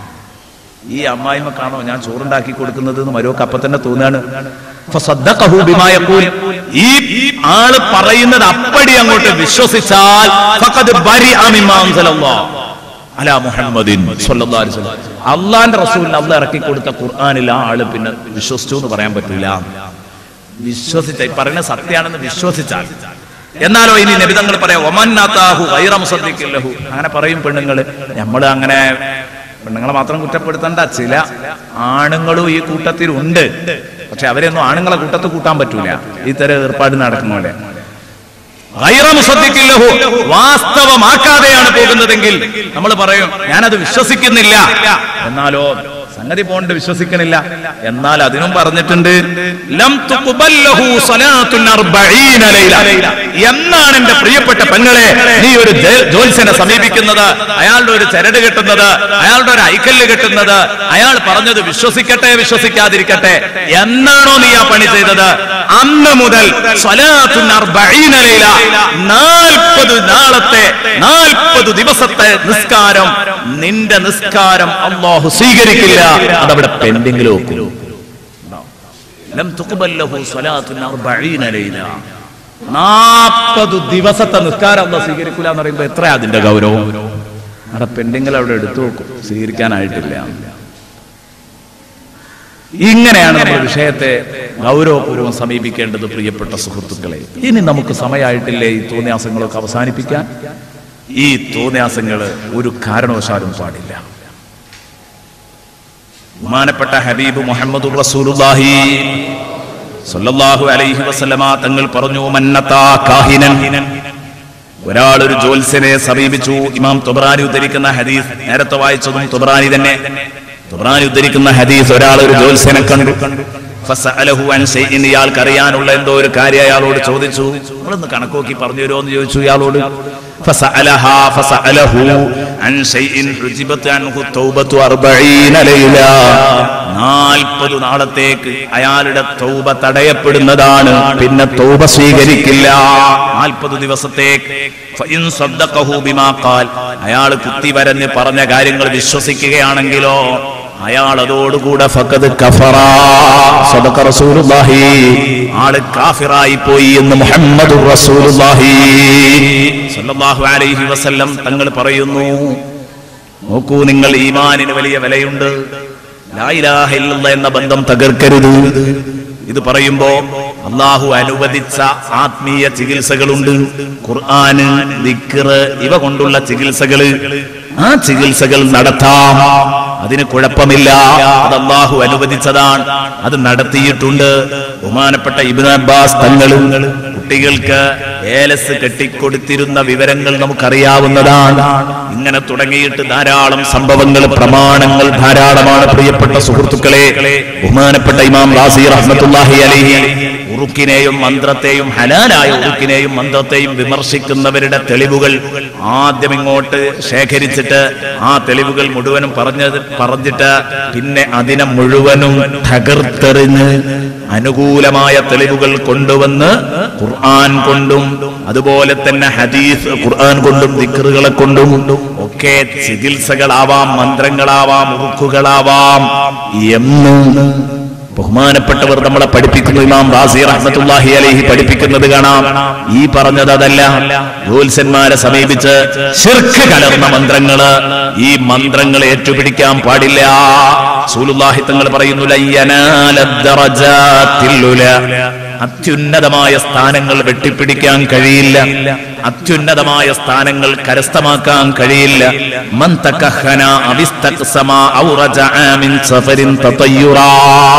ഈ അമ്മായിമക്കാണോ ഞാൻ ചോറുണ്ടാക്കി കൊടുക്കുന്നത് എന്ന് മരുവക്ക് അപ്പൊ തന്നെ തോന്നുകയാണ് ഫസദ്ദഖഹു ബിമാ യഖൂൽ. ഈ ആള് പറയുന്നത് അപ്പടി അങ്ങോട്ട് വിശ്വസിച്ചാൽ ഫഖദ് ബരിഅ മിമ്മാ അൻസലല്ലാഹ് അലാ മുഹമ്മദിൻ സ്വല്ലല്ലാഹു അലൈഹി വസല്ലം അള്ളാന്റെ റസൂലിന് അള്ളാഹ് ഇറക്കി കൊടുത്ത ഖുർആനിൽ ആ ആള് പിന്നെ വിശ്വസിച്ചു എന്ന് പറയാൻ പറ്റില്ല വിശ്വസിച്ച ഈ പറയുന്ന സത്യാണെന്ന് വിശ്വസിച്ചാൽ എന്നാലോ ഇനി നബിതങ്ങൾ പറയാം ഒമന്നാത്താഹു വൈറമുസദ്ദിക്കില്ലഹു അങ്ങനെ പറയും പെണ്ണുങ്ങള് നമ്മൾ അങ്ങനെ പെണ്ണുങ്ങളെ മാത്രം കുറ്റപ്പെടുത്തണ്ട ചില ആണുങ്ങളും ഈ കൂട്ടത്തിൽ ഉണ്ട് പക്ഷെ അവരെയൊന്നും ആണുങ്ങളെ കൂട്ടത്തിൽ കൂട്ടാൻ പറ്റൂല ഇത്തരം ഏർപ്പാട് നടക്കുന്ന പോലെ ഗൈറമുസദ്ദിക്കില്ലഹു. വാസ്തവമാക്കാതെയാണ് പോകുന്നതെങ്കിൽ നമ്മൾ പറയും ഞാനത് വിശ്വസിക്കുന്നില്ല എന്നാലോ സംഗതി പോണ്ട് വിശ്വസിക്കണില്ല എന്നാൽ അതിനും പറഞ്ഞിട്ടുണ്ട് ലം തുഖ്ബൽ ലഹു സ്വലാത്തുൻ അർബഈന ലൈല. എന്നാണ് എന്റെ പ്രിയപ്പെട്ട പെങ്ങളെ നീ ഒരു ജെ- ജ്യോത്സ്യനെ സമീപിക്കുന്നത് അയാളുടെ ഒരു ചരട് കെട്ടുന്നത് അയാളുടെ ഒരു ഐക്കല്ല് കെട്ടുന്നത് അയാൾ പറഞ്ഞത് വിശ്വസിക്കട്ടെ വിശ്വസിക്കാതിരിക്കട്ടെ എന്നാണോ നീ ആ പണി ചെയ്തത് അന്ന് മുതൽ സ്വലാത്തുൻ അർബഈന ലൈല. നാൽപ്പത് നാളത്തെ നാൽപ്പത് ദിവസത്തെ നിസ്കാരം നിന്റെ നിസ്കാരം അള്ളാഹു സ്വീകരിക്കില്ല അതവിടെ പെൻഡിങ്ങിൽ വെക്കും ലം തുഖ്ബൽ ലഹു സ്വലാത്തുൻ അർബഈന ലൈല. നാൽപ്പത് ദിവസത്തെ നിസ്കാരം അള്ളാഹ് സ്വീകരിക്കില്ല എന്ന് പറയുമ്പോ എത്ര അതിന്റെ ഗൗരവം അവിടെ പെൻഡിങ്ങിൽ അവിടെ എടുത്തു വെക്കും സ്വീകരിക്കാനായിട്ടില്ല ഇങ്ങനെയാണ് നമ്മൾ വിഷയത്തെ ഗൗരവപൂർവ്വം സമീപിക്കേണ്ടത് പ്രിയപ്പെട്ട സുഹൃത്തുക്കളെ ഇനി നമുക്ക് സമയമായിട്ടില്ലേ ഈ തോന്നിയാസങ്ങളൊക്കെ അവസാനിപ്പിക്കാൻ ഈ തോന്നിയാസങ്ങൾ ഒരു കാരണവശാലും പാടില്ല ബഹുമാനപ്പെട്ട ഹബീബ് മുഹമ്മദ് റസൂലുള്ളാഹി സല്ലല്ലാഹു അലൈഹി വസല്ലമ തങ്ങൾ പറഞ്ഞു മന്നത്താ കാഹിനൻ ഒരാൾ ഒരു ജ്യോത്സ്യനെ സമീപിച്ചു ഇമാം തുബ്രാനി ഉദ്ധരിക്കുന്ന ഹദീസ് നേരത്തെ വായിച്ചതും തുബ്രാനി തന്നെ തുബ്രാനി ഉദ്ധരിക്കുന്ന ഹദീസ് ഒരാൾ ഒരു ജ്യോത്സ്യനെ കണ്ടു ഫസഅലഹു അൻ ശൈഇൻ ഇയാൾക്ക് അറിയാനുള്ള എന്തോ ഒരു കാര്യം അയാളോട് ചോദിച്ചു നമ്മളൊന്ന് കണക്കോക്കി പറഞ്ഞു തരുമോ എന്ന് ചോദിച്ചു ഇയാളോട് ഫസഅലഹാ ഫസഅലഹു അൻ ശൈഇൻ ഹുജിബത് അൻഹു തൗബത്തു അർബഈന ലൈല നാൽപ്പത് നാളത്തേക്ക് അയാളുടെ തൗബ തടയപ്പെടുന്നതാണ് പിന്നെ തൗബ സ്വീകരിക്കില്ല നാൽപ്പത് ദിവസത്തേക്ക് ഫഇൻ സദ്ദഖഹു ബിമാ ഖാൽ അയാൾ കുത്തി വരഞ്ഞ് പറഞ്ഞ കാര്യങ്ങൾ വിശ്വസിക്കുകയാണെങ്കിലോ അയാൾ അതോടുകൂടെ ഫഖദ് കഫറ സദഖ റസൂലുള്ളാഹി ആള് കാഫിറായി പോയി എന്ന് മുഹമ്മദ് റസൂലുള്ളാഹി സല്ലല്ലാഹു അലൈഹി വസല്ലം തങ്ങൾ പറയുന്നു നോക്കൂ നിങ്ങൾ ഈമാനിന് വലിയ വിലയുണ്ട് ലാ ഇലാഹ ഇല്ലല്ലാഹ് എന്ന ബന്ധം തകർക്കരുത് ഇത് പറയുമ്പോ അള്ളാഹു അനുവദിച്ച ആത്മീയ ചികിത്സകളുണ്ട് ഖുർആന് ദിക്റ് ഇവ കൊണ്ടുള്ള ചികിത്സകള് ആ ചികിത്സകൾ നടത്താം അതിന് കുഴപ്പമില്ല അത് അള്ളാഹു അനുവദിച്ചതാണ് അത് നടത്തിയിട്ടുണ്ട് ബഹുമാനപ്പെട്ട ഇബ്നു അബ്ബാസ് തങ്ങളും കുട്ടികൾക്ക് ഏലസ് കെട്ടിക്കൊടുത്തിരുന്ന വിവരങ്ങൾ നമുക്കറിയാവുന്നതാണ് ഇങ്ങനെ തുടങ്ങിയിട്ട് ധാരാളം സംഭവങ്ങൾ പ്രമാണങ്ങൾ ധാരാളമാണ് പ്രിയപ്പെട്ട സുഹൃത്തുക്കളെ ബഹുമാനപ്പെട്ട ഇമാം റാസി റഹ്മത്തുള്ളാഹി അലൈഹി ഉറുക്കിനെയും മന്ത്രത്തെയും ഹലാലായ ഉറുക്കിനെയും മന്ത്രത്തെയും വിമർശിക്കുന്നവരുടെ തെളിവുകൾ ആദ്യം ഇങ്ങോട്ട് ശേഖരിച്ചിട്ട് ആ തെളിവുകൾ മുഴുവനും പറഞ്ഞത് പറഞ്ഞിട്ട് പിന്നെ അതിനെ മുഴുവനും തകർത്തെറിഞ്ഞ് അനുകൂലമായ തെളിവുകൾ കൊണ്ടുവന്ന് ഖുർആൻ കൊണ്ടും അതുപോലെ തന്നെ ഹദീസ് ഖുർആൻ കൊണ്ടും ദിക്റുകളെ കൊണ്ടും ഒക്കെ ചികിത്സകളാവാം മന്ത്രങ്ങളാവാം ഉറുക്കുകളാവാം എന്ന് ബഹുമാനപ്പെട്ടവർ നമ്മളെ പഠിപ്പിക്കുന്നു ഇമാം റാസി റഹ്മത്തുള്ളാഹി അലൈഹി പഠിപ്പിക്കുന്നത് കാണാം ഈ പറഞ്ഞത് അതല്ല ജ്യോത്സ്യന്മാരെ സമീപിച്ച് ശിർക്ക് കലർന്ന മന്ത്രങ്ങള് ഈ മന്ത്രങ്ങൾ ഏറ്റുപിടിക്കാൻ പാടില്ല സൂലുല്ലാഹി തങ്ങൾ പറയുന്നു ലയ്യനാല ദറജാത്തിൽ ഉല. അത്യുന്നതമായ സ്ഥാനങ്ങൾ വെട്ടിപ്പിടിക്കാൻ കഴിയില്ല അത്യുന്നതമായ സ്ഥാനങ്ങൾ കരസ്ഥമാക്കാൻ കഴിയില്ല മൻ തകഹന അവിസ്തഖ്സമ ഔ റജഅ മിൻ സഫരിൻ തതയ്യുറാ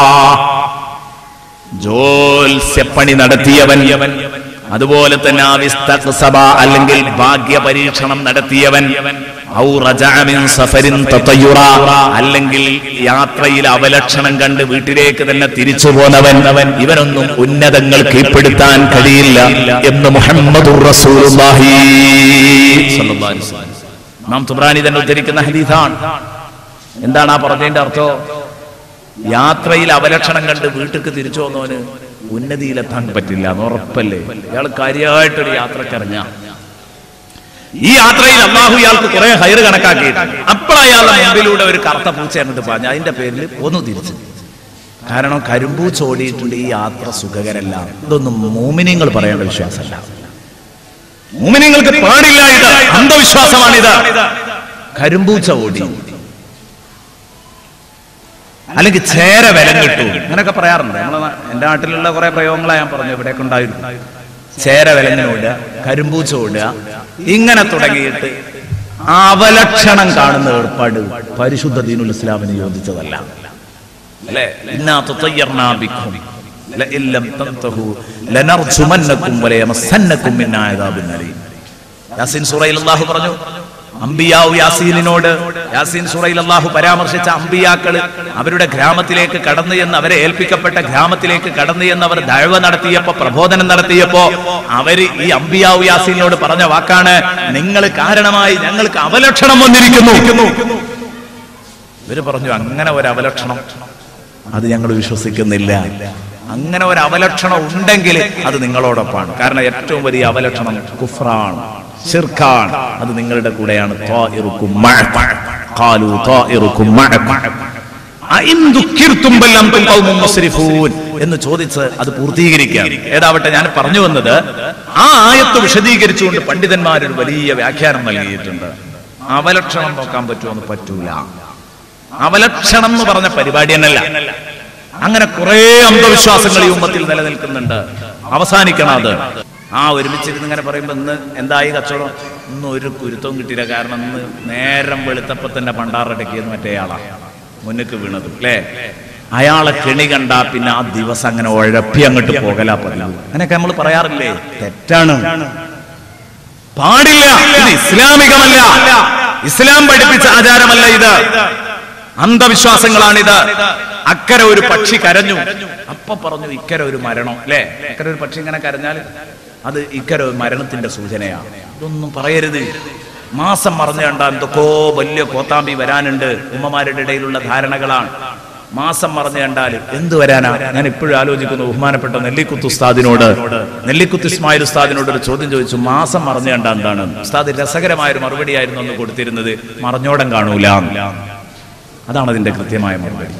ജോത്സ്യപ്പണി നടത്തിയവൻ അതുപോലെ തന്നെ അവിസ്തഖ്സബ അല്ലെങ്കിൽ ഭാഗ്യ പരീക്ഷണം നടത്തിയവൻ ഔ റജഅ മിൻ സഫരിൻ തതയ്യുറാ അല്ലെങ്കിൽ യാത്രയിൽ അവലക്ഷണം കണ്ട് വീട്ടിലേക്ക് തന്നെ തിരിച്ചു പോന്നവൻ ഇവനൊന്നും ഉന്നതങ്ങൾ കീഴ്പ്പെടുത്താൻ കഴിയില്ല എന്ന് മുഹമ്മദുർ റസൂലുള്ളാഹി സ്വല്ലല്ലാഹു അലൈഹി വസല്ലം നാം തുബ്രാനി തന്നെ ഉദ്ധരിക്കുന്ന ഹദീസാണ് എന്താണ് ആ പറഞ്ഞതിന്റെ അർത്ഥം യാത്രയിൽ അവലക്ഷണം കണ്ട് വീട്ടിലേക്ക് തിരിച്ചു വന്നവന് ഉന്നതിയിലെത്താൻ പറ്റില്ല എന്ന് ഉറപ്പല്ലേ ഇയാൾ കാര്യമായിട്ടൊരു യാത്രക്കിറങ്ങ ഈ യാത്രയിൽ അള്ളാഹു ഇയാൾക്ക് കുറെ ഹൈറ് കണക്കാക്കിയിട്ടുണ്ട് അപ്പോഴയാളുടെ മുമ്പിലൂടെ ഒരു കറുത്ത പൂച്ച എന്നിട്ട് പറഞ്ഞു അതിന്റെ പേരിൽ ഒന്ന് തിരിച്ചു കാരണം കരിമ്പൂച്ച ഓടിയിട്ടുണ്ട് ഈ യാത്ര സുഖകരല്ല ഇതൊന്നും മൂമിനിങ്ങൾ പറയേണ്ട വിശ്വാസമല്ല മൂമിനിങ്ങൾക്ക് പാടില്ല ഇത് അന്ധവിശ്വാസമാണിത് കരിമ്പൂച്ച ഓടി അല്ലെങ്കിൽ ചേര വിലം കിട്ടൂ അങ്ങനെയൊക്കെ പറയാറുണ്ട് നമ്മളെ നാ- എന്റെ നാട്ടിലുള്ള കുറെ പ്രയോഗങ്ങളാ ഞാൻ പറഞ്ഞു ഇവിടെയൊക്കെ ഉണ്ടായിരുന്നു ചേര വിലങ്ങിനോടുക കരിമ്പൂച്ച ഓടുക ഇങ്ങനെ തുടങ്ങിയിട്ട് അവലക്ഷണം കാണുന്ന ഏർപ്പാട് പരിശുദ്ധ ദീനുൽ ഇസ്ലാമിന് യോജിച്ചതല്ല അല്ലേ ഇന്നാ തുതയ്യർനാ ബിക്കും ലഇൻ ലം തൻതഹു ലനർജുമന്നകും വലയമസന്നകും മിൻ ആദാബിൻ അലീം യാസീൻ സൂറയിൽ അല്ലാഹു പറഞ്ഞു അംബിയാവ് യാസീനിനോട് യാസീൻ സൂറയിൽ അല്ലാഹു പരാമർശിച്ച അംബിയാക്കള് അവരുടെ ഗ്രാമത്തിലേക്ക് കടന്നു എന്ന് അവരെ ഏൽപ്പിക്കപ്പെട്ട ഗ്രാമത്തിലേക്ക് കടന്നു എന്ന് അവർ ദഴവ നടത്തിയപ്പോ പ്രബോധനം നടത്തിയപ്പോ അവര് ഈ അംബിയാവ് യാസീനോട് പറഞ്ഞ വാക്കാണ് നിങ്ങൾ കാരണമായി ഞങ്ങൾക്ക് അവലക്ഷണം വന്നിരിക്കുന്നു ഇവര് പറഞ്ഞു അങ്ങനെ ഒരു അവലക്ഷണം അത് ഞങ്ങൾ വിശ്വസിക്കുന്നില്ല അങ്ങനെ ഒരു അവലക്ഷണം ഉണ്ടെങ്കിൽ അത് നിങ്ങളോടൊപ്പമാണ് കാരണം ഏറ്റവും വലിയ അവലക്ഷണം കുഫ്രാണ് ഷിർഖാണ് അത് നിങ്ങളുടെ കൂടെയാണ് ത്വാഇറുക്കും മഅക്കും. ഖാലൂ ത്വാഇറുക്കും മഅക്കും. അഇൻ ദുഃഖിർത്തും ബൽ അൻതും ഖൗമുൻ മുസ്രിഫൂൻ എന്ന് ചോദിച്ച് അത് പൂർത്തീകരിക്കാം ഏതാവട്ടെ ഞാൻ പറഞ്ഞു വന്നത് ആ ആയത്ത് വിശദീകരിച്ചുകൊണ്ട് പണ്ഡിതന്മാർ ഒരു വലിയ വ്യാഖ്യാനം നൽകിയിട്ടുണ്ട് അവലക്ഷണം നോക്കാൻ പറ്റുമോ പറ്റൂല അവലക്ഷണം എന്ന് പറഞ്ഞ പരിപാടി തന്നെയല്ല അങ്ങനെ കുറെ അന്ധവിശ്വാസങ്ങൾ ഈ ഉമ്മത്തിൽ നിലനിൽക്കുന്നുണ്ട് അവസാനിക്കണം അത് ആ ഒരുമിച്ചിരുന്ന് ഇങ്ങനെ പറയുമ്പോ ഇന്ന് എന്തായി കച്ചവടം ഇന്ന് ഒരു കുരുത്തവും കിട്ടിയില്ല കാരണം ഇന്ന് നേരം വെളുത്തപ്പോ തന്നെ പണ്ടാറടക്കിയെന്ന് മറ്റേ ആളാ മുന്നിക്ക് വീണത് അല്ലേ അയാളെ കെണി കണ്ടാ പിന്നെ ആ ദിവസം അങ്ങനെ ഉഴപ്പി അങ്ങോട്ട് പോകലാ പതിവ് അങ്ങനെയൊക്കെ നമ്മൾ പറയാറില്ലേ തെറ്റാണ് പാടില്ല ഇത് ഇസ്ലാമികമല്ല ഇസ്ലാം പഠിപ്പിച്ച ആചാരമല്ല ഇത് അന്ധവിശ്വാസങ്ങളാണിത് അക്കരെ ഒരു പക്ഷി കരഞ്ഞു അപ്പൊ പറഞ്ഞു ഇക്കരെ ഒരു മരണം അല്ലേ അക്കരെ ഒരു പക്ഷി ഇങ്ങനെ കരഞ്ഞാൽ അത് ഇക്കരെ ഒരു മരണത്തിന്റെ സൂചനയാണ് ഇതൊന്നും പറയരുത് മാസം മറന്നു കണ്ട എന്തൊക്കെയോ വലിയ കോത്താമ്പി വരാനുണ്ട് ഉമ്മമാരുടെ ഇടയിലുള്ള ധാരണകളാണ് മാസം മറന്നു കണ്ടാൽ എന്ത് വരാനാ ഞാൻ ഇപ്പോഴും ആലോചിക്കുന്നു ബഹുമാനപ്പെട്ട നെല്ലിക്കുത്ത് ഉസ്താദിനോട് നെല്ലിക്കുത്ത് ഇസ്മായിൽ ഉസ്താദിനോട് ഒരു ചോദ്യം ചോദിച്ചു മാസം മറന്നു കണ്ട എന്താണ് ഉസ്താദ് രസകരമായ ഒരു മറുപടിയായിരുന്നു അന്ന് കൊടുത്തിരുന്നത് മറഞ്ഞോടം കാണൂല അതാണ് അതിന്റെ കൃത്യമായ മറുപടി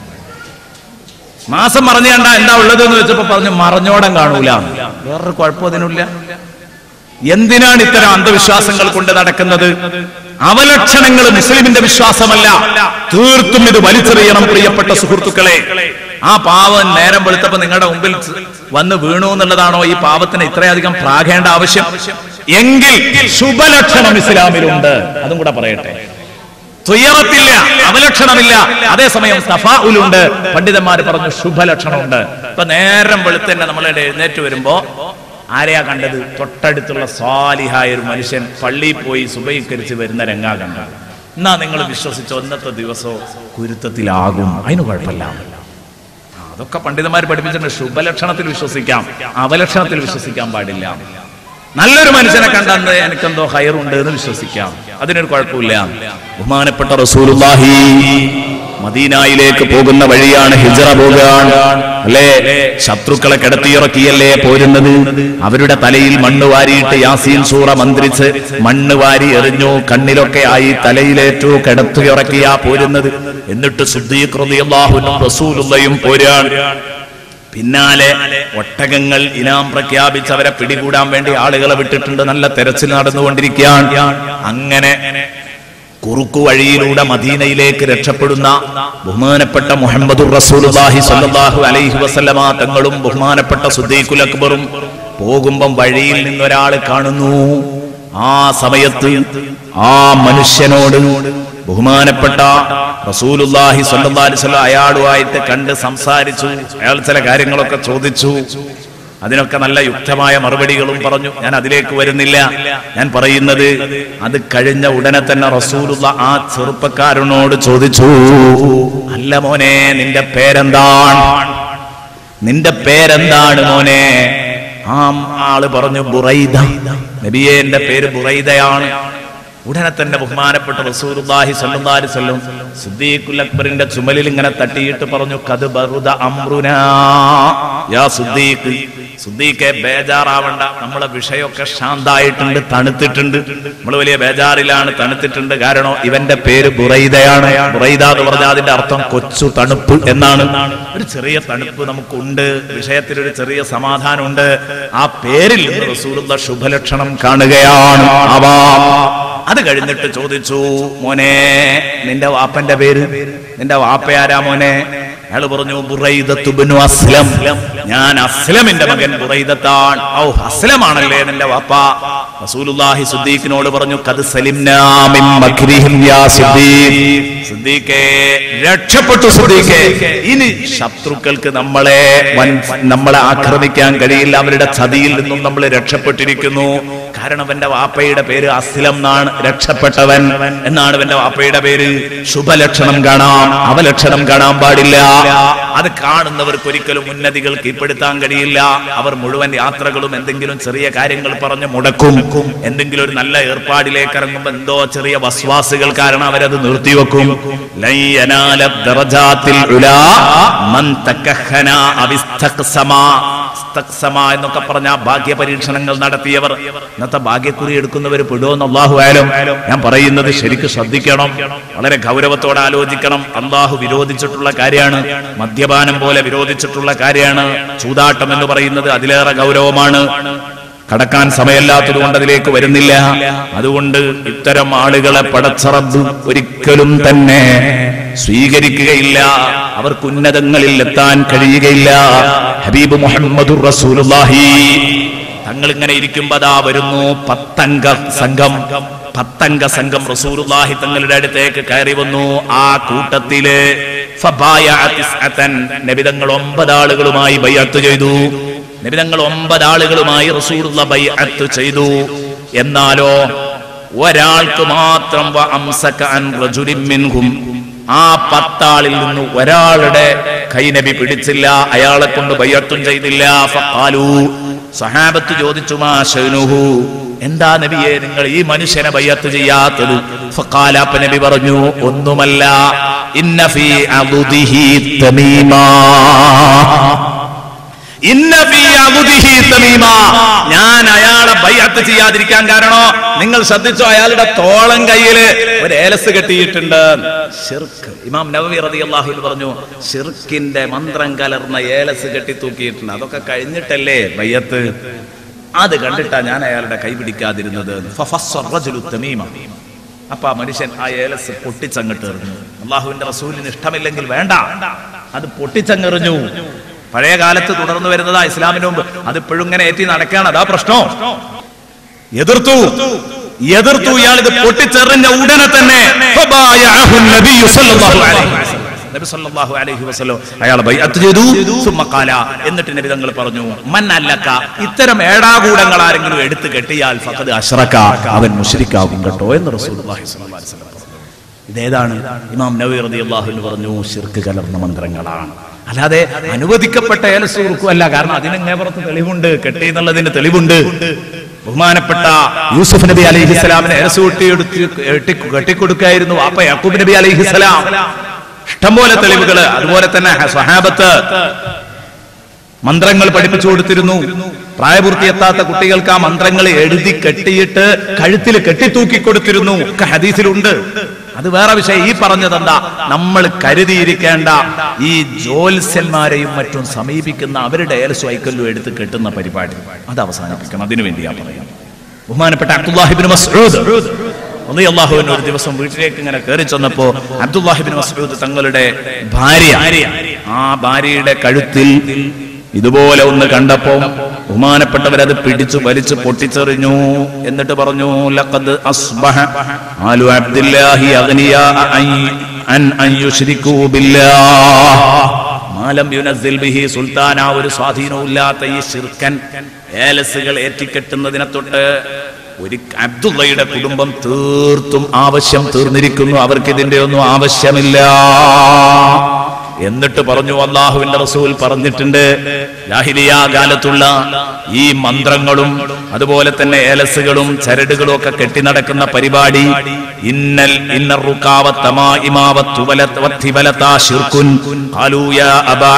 മാസം മറഞ്ഞു കണ്ട എന്താ ഉള്ളത് എന്ന് വെച്ചപ്പോ പറഞ്ഞു മറഞ്ഞോടം കാണൂല വേറൊരു കുഴപ്പം അതിനില്ല എന്തിനാണ് ഇത്തരം അന്ധവിശ്വാസങ്ങൾ കൊണ്ട് നടക്കുന്നത് അവലക്ഷണങ്ങൾ മുസ്ലിമിന്റെ വിശ്വാസമല്ല തീർത്തും ഇത് വലിച്ചെറിയണം പ്രിയപ്പെട്ട സുഹൃത്തുക്കളെ ആ പാവൻ നേരം വെളുത്തപ്പോ നിങ്ങളുടെ മുമ്പിൽ വന്ന് വീണു എന്നുള്ളതാണോ ഈ പാവത്തിന് ഇത്രയധികം പ്രാകേണ്ട ആവശ്യം എങ്കിൽ ശുഭലക്ഷണം ഇസ്ലാമിലുണ്ട് അതും കൂടെ പറയട്ടെ തുയറത്തില്ല അവലക്ഷണമില്ല അതേസമയം തഫാഉലുണ്ട് പണ്ഡിതന്മാർ പറഞ്ഞു ശുഭലക്ഷണമുണ്ട് ഇപ്പൊ നേരം വെളുത്തന്നെ നമ്മളുടെ എഴുന്നേറ്റ് വരുമ്പോ ആരെയാ കണ്ടത് തൊട്ടടുത്തുള്ള സ്വാലിഹായ ഒരു മനുഷ്യൻ പള്ളിയിൽ പോയി സുബൈക്കരിച്ച് വരുന്ന രംഗാ കണ്ടത് എന്നാ നിങ്ങൾ വിശ്വസിച്ചോ ഇന്നത്തെ ദിവസവും കുരുത്തത്തിലാകും അതിന് കുഴപ്പമില്ല അതൊക്കെ പണ്ഡിതന്മാർ പഠിപ്പിച്ചിട്ടുണ്ട് ശുഭലക്ഷണത്തിൽ വിശ്വസിക്കാം അവലക്ഷണത്തിൽ വിശ്വസിക്കാൻ പാടില്ല നല്ലൊരു മനുഷ്യനെ കണ്ടെന്ന് എനിക്കെന്തോ ഹയറുണ്ട് എന്ന് വിശ്വസിക്കാം അതിനൊരു കുഴപ്പമില്ല ബഹുമാനപ്പെട്ട റസൂലുള്ളാഹി മദീനായിലേക്ക് പോകുന്ന വഴിയാണ് ഹിജറ പോകാൻ അല്ലേ ശത്രുക്കളെ കിടത്തിയിറക്കിയല്ലേ പോരുന്നത് അവരുടെ തലയിൽ മണ്ണ് വാരിയിട്ട് യാസീൻ സൂറ മന്ത്രിച്ച് മണ്ണ് വാരി എറിഞ്ഞു കണ്ണിലൊക്കെ ആയി തലയിലേറ്റു കിടത്തിയിറക്കിയാ പോരുന്നത് എന്നിട്ട് ശുദ്ധീകൃതിയല്ലാഹുനും റസൂലുള്ളയും പോരാൻ പിന്നാലെ ഒട്ടകങ്ങൾ ഇനാം പ്രഖ്യാപിച്ച് അവരെ പിടികൂടാൻ വേണ്ടി ആളുകളെ വിട്ടിട്ടുണ്ട് നല്ല തെരച്ചിൽ നടന്നുകൊണ്ടിരിക്കുകയാണ് അങ്ങനെ കുറുക്കു വഴിയിലൂടെ മദീനയിലേക്ക് രക്ഷപ്പെടുന്ന ബഹുമാനപ്പെട്ട മുഹമ്മദുർ റസൂലുള്ളാഹി സ്വല്ലല്ലാഹു അലൈഹി വസല്ലമ തങ്ങളും ബഹുമാനപ്പെട്ട സുദ്ദീഖുൽ അക്ബറും പോകുമ്പം വഴിയിൽ നിന്നൊരാൾ കാണുന്നു ആ സമയത്ത് ആ മനുഷ്യനോട് ബഹുമാനപ്പെട്ട റസൂലുള്ളാഹി സ്വല്ലല്ലാഹി അലൈഹി വസല്ലം അയാളുമായിട്ട് കണ്ട് സംസാരിച്ചു അയാൾ ചില കാര്യങ്ങളൊക്കെ ചോദിച്ചു അതിനൊക്കെ നല്ല യുക്തമായ മറുപടികളും പറഞ്ഞു ഞാൻ അതിലേക്ക് വരുന്നില്ല ഞാൻ പറയുന്നത് അത് കഴിഞ്ഞ ഉടനെ തന്നെ റസൂലുള്ള ആ ചെറുപ്പക്കാരനോട് ചോദിച്ചു അല്ല മോനെ നിന്റെ പേരെന്താണ് നിന്റെ പേരെന്താണ് മോനെ ആ ആള് പറഞ്ഞു ബുറൈദ നബിയെ എന്റെ പേര് ബുറൈദയാണ് ഉടനെ തന്നെ ബഹുമാനപ്പെട്ട റസൂലുള്ളാഹി സ്വല്ലല്ലാഹി അലൈഹി വസല്ലം സിദ്ദീഖുൽ അക്ബറിന്റെ ചുമലിൽ ഇങ്ങനെ തട്ടിയിട്ട് പറഞ്ഞു കത് ബറുദ അംറുനാ യാ സിദ്ദീഖ് സിദ്ദീഖെ ബേജാറാവണ്ട നമ്മളെ വിഷയമൊക്കെ ശാന്തായിട്ടുണ്ട് തണുത്തിട്ടുണ്ട് നമ്മൾ വലിയ ബേജാറിലാണ് തണുത്തിട്ടുണ്ട് കാരണം ഇവന്റെ പേര് ബുറൈദയാണ് ബുറൈദ എന്ന് പറഞ്ഞാൽ അതിന്റെ അർത്ഥം കൊച്ചു തണുപ്പ് എന്നാണ് ഒരു ചെറിയ തണുപ്പ് നമുക്കുണ്ട് വിഷയത്തിൽ ഒരു ചെറിയ സമാധാനമുണ്ട് ആ പേരിൽ നിന്ന് റസൂലുള്ള ശുഭലക്ഷണം കാണുകയാണ് ആവാം അത് കഴിഞ്ഞിട്ട് ചോദിച്ചു മോനെ നിന്റെ വാപ്പന്റെ പേര് നിന്റെ വാപ്പയാരാ മോനെ അയാൾ പറഞ്ഞു ബുറൈദത്തുബ്നു അസ്ലം ഞാൻ അസ്ലമിന്റെ മകൻ ബുറൈദത്താണ് ഔ അസ്ലമാണല്ലേ നിന്റെ വാപ്പ റസൂലുള്ളാഹി സിദ്ദീഖിനോട് പറഞ്ഞു കത് സലിംനാ മിൻ മക്രിഹിം യാ സിദ്ദീഖ് സിദ്ദീഖേ രക്ഷപ്പെട്ടു സിദ്ദീഖേ ഇനി ശത്രുക്കൾക്ക് നമ്മളെ വൻ- നമ്മളെ ആക്രമിക്കാൻ കഴിയില്ല അവരുടെ ചതിയിൽ നിന്നും നമ്മൾ രക്ഷപ്പെട്ടിരിക്കുന്നു കാരണം അവന്റെ വാപ്പയുടെ പേര് അസ്ലം എന്നാണ് രക്ഷപ്പെട്ടവൻ എന്നാണ് അവന്റെ വാപ്പയുടെ പേര് ശുഭലക്ഷണം കാണാം അവലക്ഷണം കാണാൻ പാടില്ല അത് കാണുന്നവർക്ക് ഒരിക്കലും ഉന്നതികൾ കീഴ്പ്പെടുത്താൻ കഴിയില്ല അവർ മുഴുവൻ യാത്രകളും എന്തെങ്കിലും ചെറിയ കാര്യങ്ങൾ പറഞ്ഞ് മുടക്കും എന്തെങ്കിലും ഒരു നല്ല ഏർപ്പാടിലേക്ക് ഇറങ്ങുമ്പോൾ എന്തോ ചെറിയ വസ്വാസുകൾ കാരണം അവരത് നിർത്തിവെക്കും ലൻ യനാല ദറജാത്തിൽ ഉലാ മൻ തകഹന അവിസ്തഖ്സമ. ഇസ്തഖ്സമ എന്നൊക്കെ പറഞ്ഞ ഭാഗ്യ പരീക്ഷണങ്ങൾ നടത്തിയവർ ഇന്നത്തെ ഭാഗ്യക്കുറി എടുക്കുന്നവർ പെടുമെന്ന് അള്ളാഹു ആയാലും ഞാൻ പറയുന്നത് ശരിക്കും ശ്രദ്ധിക്കണം വളരെ ഗൗരവത്തോടെ ആലോചിക്കണം അള്ളാഹു വിരോധിച്ചിട്ടുള്ള കാര്യമാണ് മദ്യപാനം പോലെ വിരോധിച്ചിട്ടുള്ള കാര്യമാണ് ചൂതാട്ടം എന്ന് പറയുന്നത് അതിലേറെ ഗൗരവമാണ് കടക്കാൻ സമയമില്ലാത്തത് കൊണ്ട് അതിലേക്ക് വരുന്നില്ല അതുകൊണ്ട് ഇത്തരം ആളുകളെ പടച്ചറബ് ഒരിക്കലും തന്നെ സ്വീകരിക്കുകയില്ല അവർക്ക് ഉന്നതങ്ങളിൽ എത്താൻ കഴിയുകയില്ല ഹബീബ് മുഹമ്മദുർ റസൂലുള്ളാഹി തങ്ങൾ ഇങ്ങനെ ഇരിക്കുമ്പോ അതാ വരുന്നു പത്തംഗ സംഘം പത്തംഗ സംഘം റസൂലുള്ളാഹി തങ്ങളുടെ അടുത്തേക്ക് കയറി വന്നു ആ കൂട്ടത്തില് ഫബായഅ തിസ്അതൻ. നബി തങ്ങൾ ഒമ്പത് ആളുകളുമായി ബൈഅത്ത് ചെയ്തു നബി തങ്ങൾ ഒമ്പത് ആളുകളുമായി റസൂലുള്ള ബൈഅത്ത് ചെയ്തു എന്നാലോ ഒരാൾക്ക് മാത്രം വ അംസക അൻ റജുലിൻ മിൻഹും ആ പത്താളിൽ നിന്ന് ഒരാളുടെ കൈ നബി പിടിച്ചില്ല അയാളെ കൊണ്ട് ബയ്യത്തും ചെയ്തില്ല ഫഖാലു സഹാബത്ത് ചോദിച്ചു മാ ശൈനുഹു എന്താ നബിയെ നിങ്ങൾ ഈ മനുഷ്യനെ ബയ്യത്ത് ചെയ്യാത്തത് ഫഖാല അപ്പ നബി പറഞ്ഞു ഒന്നുമല്ല ഇന്ന ഫീ അളുദിഹി തമീമാ ഇന്ന ഫീ അളുദിഹി തമീമാ ഞാൻ അയാളെ ബയ്യത്ത് ചെയ്യാതിരിക്കാൻ കാരണോ നിങ്ങൾ ശ്രദ്ധിച്ചോ അയാളുടെ തോളം കയ്യില് ഒരു ഏലസ് കെട്ടിയിട്ടുണ്ട് ഷിർക്ക് ഇമാം നവവി റളിയല്ലാഹു അൻഹു പറഞ്ഞു ഷിർക്കിന്റെ മന്ത്രം കലർന്ന ഏലസ് കെട്ടി തൂക്കിയിട്ടുണ്ട് അതൊക്കെ കഴിഞ്ഞിട്ടല്ലേ ബയ്യത്ത് അത് കണ്ടിട്ടാ ഞാൻ അയാളുടെ കൈ പിടിക്കാതിരുന്നത് ഫഫസ്സ റജുലു തമീമ അപ്പൊ ആ മനുഷ്യൻ ആ ഏലസ് പൊട്ടിച്ചങ്ങട്ട് എറിഞ്ഞു അള്ളാഹുവിന്റെ റസൂലിന് ഇഷ്ടമില്ലെങ്കിൽ വേണ്ട അത് പൊട്ടിച്ചങ്ങെറിഞ്ഞു പഴയ കാലത്ത് തുടർന്നു വരുന്നതാ ഇസ്ലാമിന് മുമ്പ് അത് ഇപ്പോഴും ഇങ്ങനെ ഏറ്റി നടക്കുകയാണ് അതാ പ്രശ്നം എതിർത്തു എതിർത്തു ഇയാൾ ഇത് പൊട്ടിച്ചെറിഞ്ഞ ഉടനെ തന്നെ ഫബായഅഹു നബിയ്യു സല്ലല്ലാഹു അലൈഹി വസല്ലം. നബി സല്ലല്ലാഹു അലൈഹി വസല്ലം അയാൾ ബൈഅത്ത് ചെയ്തു സുമ്മ ഖാല എന്നിട്ട് നബി തങ്ങൾ പറഞ്ഞു മൻ അല്ലക ഇത്തരം ഏടാകൂടങ്ങൾ ആരെങ്കിലും എടുത്തു കെട്ടിയാൽ ഫഖദ് അശ്റക അവൻ മുശ്രിക്കാകും കേട്ടോ എന്ന് റസൂലുള്ളാഹി സ്വല്ലല്ലാഹു അലൈഹി വസല്ലം പറഞ്ഞു ഇതേതാണ് ഇമാം നബി റളിയല്ലാഹു അൻഹു പറഞ്ഞു ഷിർക്ക് കലർന്ന മന്ത്രങ്ങളാണ് അല്ലാതെ അനുവദിക്കപ്പെട്ട ഏലസ് ഉറുക്കുമല്ല കാരണം അതിന് പുറത്ത് തെളിവുണ്ട് കെട്ടി എന്നുള്ളതിന് തെളിവുണ്ട് ബഹുമാനപ്പെട്ട യൂസുഫ് നബി അലൈഹി സ്വലാമിനെ ഏലസ് കെട്ടി കെട്ടിക്കൊടുക്കായിരുന്നു വാപ്പ യാക്കൂബ് നബി അലൈഹി സ്വലാം ഇഷ്ടംപോലെ തെളിവുകള് അതുപോലെ തന്നെ സ്വഹാബത്ത് മന്ത്രങ്ങൾ പഠിപ്പിച്ചു കൊടുത്തിരുന്നു പ്രായപൂർത്തിയെത്താത്ത കുട്ടികൾക്ക് ആ മന്ത്രങ്ങൾ എഴുതി കെട്ടിയിട്ട് കഴുത്തിൽ കെട്ടിത്തൂക്കി കൊടുത്തിരുന്നു ഒക്കെ ഹദീസിലുണ്ട് അത് വേറെ വിഷയം ഈ പറഞ്ഞതെന്താ നമ്മൾ കരുതിയിരിക്കേണ്ട ഈ ജ്യോത്സ്യന്മാരെയും മറ്റും സമീപിക്കുന്ന അവരുടെ ഏലസ് വൈക്കല്ലും എടുത്ത് കെട്ടുന്ന പരിപാടി അത് അവസാനിപ്പിക്കണം അതിനു വേണ്ടിയാ പറയാം ബഹുമാനപ്പെട്ട അബ്ദുല്ലാഹിബിൻ മസ്ഊദ് അള്ളാഹുവിന് ഒരു ദിവസം വീട്ടിലേക്ക് ഇങ്ങനെ കയറി ചെന്നപ്പോ അബ്ദുല്ലാഹിബിൻ മസ്ഊദ് തങ്ങളുടെ ഭാര്യ ആ ഭാര്യയുടെ കഴുത്തിൽ ഇതുപോലെ ഒന്ന് കണ്ടപ്പോ ബഹുമാനപ്പെട്ടവരത് പിടിച്ചു വലിച്ചു പൊട്ടിച്ചെറിഞ്ഞു എന്നിട്ട് പറഞ്ഞു ലഖദ് അസ്ബഹ ആലു അബ്ദുല്ലാഹി അഗ്നിയാ അൻ- അൻ അൻ യുശ്രികൂ ബില്ലാഹ് മാലം യുനസിൽ ബിഹി സുൽത്താന ഒരു സ്വാധീനവും ഇല്ലാത്ത ഈ ശിർക്കൻ ഏലസുകൾ ഏറ്റിക്കെട്ടുന്നതിനെ തൊട്ട് ഒരു അബ്ദുള്ളയുടെ കുടുംബം തീർത്തും ആവശ്യം തീർന്നിരിക്കുന്നു അവർക്ക് ഇതിന്റെ ഒന്നും ആവശ്യമില്ല എന്നിട്ട് പറഞ്ഞു അള്ളാഹുവിന്റെ റസൂൽ പറഞ്ഞിട്ടുണ്ട് ജാഹിലിയ കാലത്തുള്ള ഈ മന്ത്രങ്ങളും അതുപോലെ തന്നെ ഏലസുകളും ചരടുകളും ഒക്കെ കെട്ടി നടക്കുന്ന പരിപാടി ഇന്നൽ ഇന്നർ റുക്കാവത്തമാ ഇമാവത്തു വലത് വത്തിവലതാ ശിർക്കുൻ ഖാലൂ യാ അബാ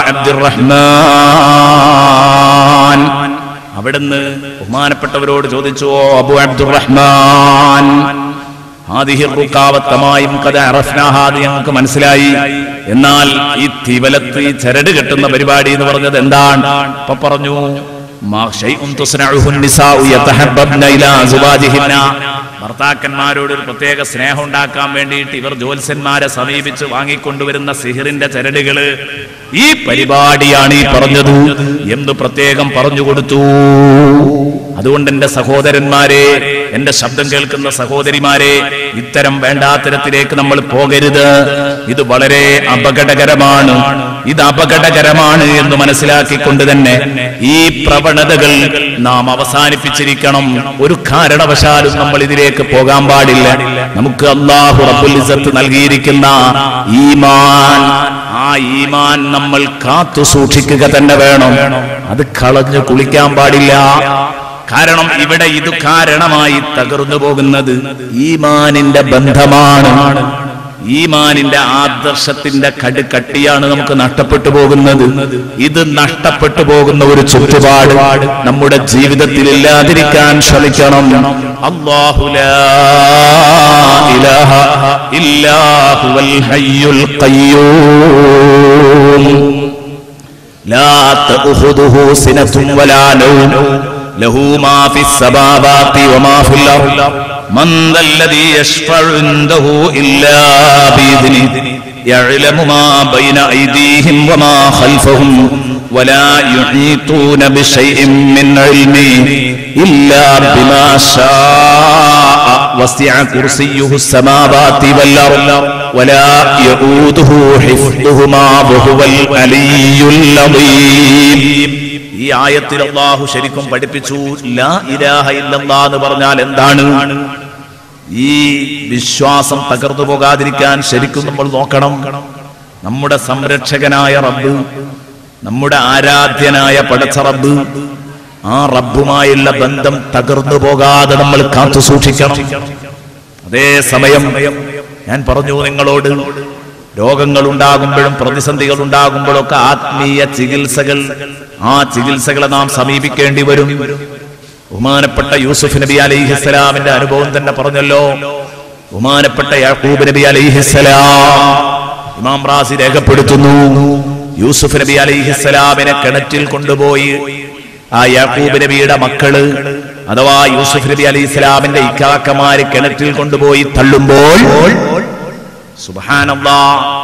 അബ്ദുറഹ്മാൻ അവിടുന്ന് ബഹുമാനപ്പെട്ടവരോട് ചോദിച്ചു "ഓ അബു അബ്ദുറഹ്മാൻ ഹാദിഹി റുക്കാവത്തമായും കഥ അറഫ്നാഹാദ് ഞങ്ങൾക്ക് മനസ്സിലായി എന്നാൽ ഈ തിവലത്ത് ഈ ചരട് കെട്ടുന്ന പരിപാടി എന്ന് പറഞ്ഞത് എന്താണ് അപ്പൊ പറഞ്ഞു "മാ ഷൈഉൻ തുസ്നഉഹു النساء يتحببن إلى أزواجهن." ഭർത്താക്കന്മാരോട് ഒരു പ്രത്യേക സ്നേഹം ഉണ്ടാക്കാൻ വേണ്ടിയിട്ട് ഇവർ ജ്യോത്സ്യന്മാരെ സമീപിച്ച് വാങ്ങിക്കൊണ്ടുവരുന്ന സിഹിറിന്റെ ചരടുകള് ഈ പരിപാടിയാണ് ഈ പറഞ്ഞത് എന്ന് പ്രത്യേകം പറഞ്ഞു കൊടുത്തു അതുകൊണ്ട് എന്റെ സഹോദരന്മാരെ എന്റെ ശബ്ദം കേൾക്കുന്ന സഹോദരിമാരെ ഇത്തരം വേണ്ടാത്തരത്തിലേക്ക് നമ്മൾ പോകരുത് ഇത് വളരെ അപകടകരമാണ് ഇത് അപകടകരമാണ് എന്ന് മനസ്സിലാക്കിക്കൊണ്ട് തന്നെ ഈ പ്രവണതകൾ നാം അവസാനിപ്പിച്ചിരിക്കണം ഒരു കാരണവശാലും നമ്മൾ ഇതിലേക്ക് പോകാൻ പാടില്ല നമുക്ക് അള്ളാഹു റബ്ബുൽ ഇസ്സത്ത് നൽകിയിരിക്കുന്ന ഈമാൻ ആ ഈമാൻ നമ്മൾ കാത്തു സൂക്ഷിക്കുക തന്നെ വേണം അത് കളഞ്ഞു കുളിക്കാൻ പാടില്ല കാരണം ഇവിടെ ഇത് കാരണമായി തകർന്നു പോകുന്നത് ഈമാനിന്റെ ബന്ധമാണ് ഈമാനിന്റെ ആദർശത്തിന്റെ കടുകട്ടിയാണ് നമുക്ക് നഷ്ടപ്പെട്ടു പോകുന്നത് ഇത് നഷ്ടപ്പെട്ടു പോകുന്ന ഒരു ചുറ്റുപാട് നമ്മുടെ ജീവിതത്തിൽ ഇല്ലാതിരിക്കാൻ ശ്രമിക്കണം അല്ലാഹു ലാ ഇലാഹ ഇല്ലാ ഹുവൽ ഹയ്യുൽ ഖയ്യൂം لا تأخذه سنة ولا نوم له ما في السماوات وما في الأرض من ذا الذي يشفع عنده إلا بإذنه يعلم ما بين أيديهم وما خلفهم ولا يحيطون بشيء من علمه إلا بما شاء وسع كرسيه السماوات والأرض ولا يؤوده حفظهما وهو العلي العظيم ഈ ആയത്തിൽ അള്ളാഹു ശരിക്കും പഠിപ്പിച്ചു ലാ ഇലാഹ ഇല്ലല്ലാ എന്ന് പറഞ്ഞാൽ എന്താണ് ഈ വിശ്വാസം തകർന്നു പോകാതിരിക്കാൻ ശരിക്കും നമ്മൾ നോക്കണം നമ്മുടെ സംരക്ഷകനായ റബ്ബ് നമ്മുടെ ആരാധ്യനായ പടച്ച റബ്ബ് ആ റബ്ബുമായുള്ള ബന്ധം തകർന്നു പോകാതെ നമ്മൾ കാത്തു സൂക്ഷിക്കണം അതേ സമയം ഞാൻ പറഞ്ഞു നിങ്ങളോട് രോഗങ്ങൾ ഉണ്ടാകുമ്പോഴും പ്രതിസന്ധികൾ ഉണ്ടാകുമ്പോഴൊക്കെ ആത്മീയ ചികിത്സകൾ ആ ചികിത്സകളെ നാം സമീപിക്കേണ്ടി വരും ബഹുമാനപ്പെട്ട യൂസുഫ് നബി അലൈഹിസ്സലാമിന്റെ അനുഭവം തന്നെ പറഞ്ഞല്ലോ ബഹുമാനപ്പെട്ട യാക്കൂബ് നബി അലൈഹിസ്സലാം ഇമാം റാസി രേഖപ്പെടുത്തുന്നു യൂസുഫ് നബി അലൈഹിസ്സലാമിനെ കിണറ്റിൽ കൊണ്ടുപോയി ആ യാക്കൂബ് നബിയുടെ മക്കള് അഥവാ യൂസുഫ് നബി അലൈഹി ഇസ്ലാമിന്റെ ഇക്കാക്കമാര് കിണറ്റിൽ കൊണ്ടുപോയി തള്ളുമ്പോൾ സുബാനല്ലാ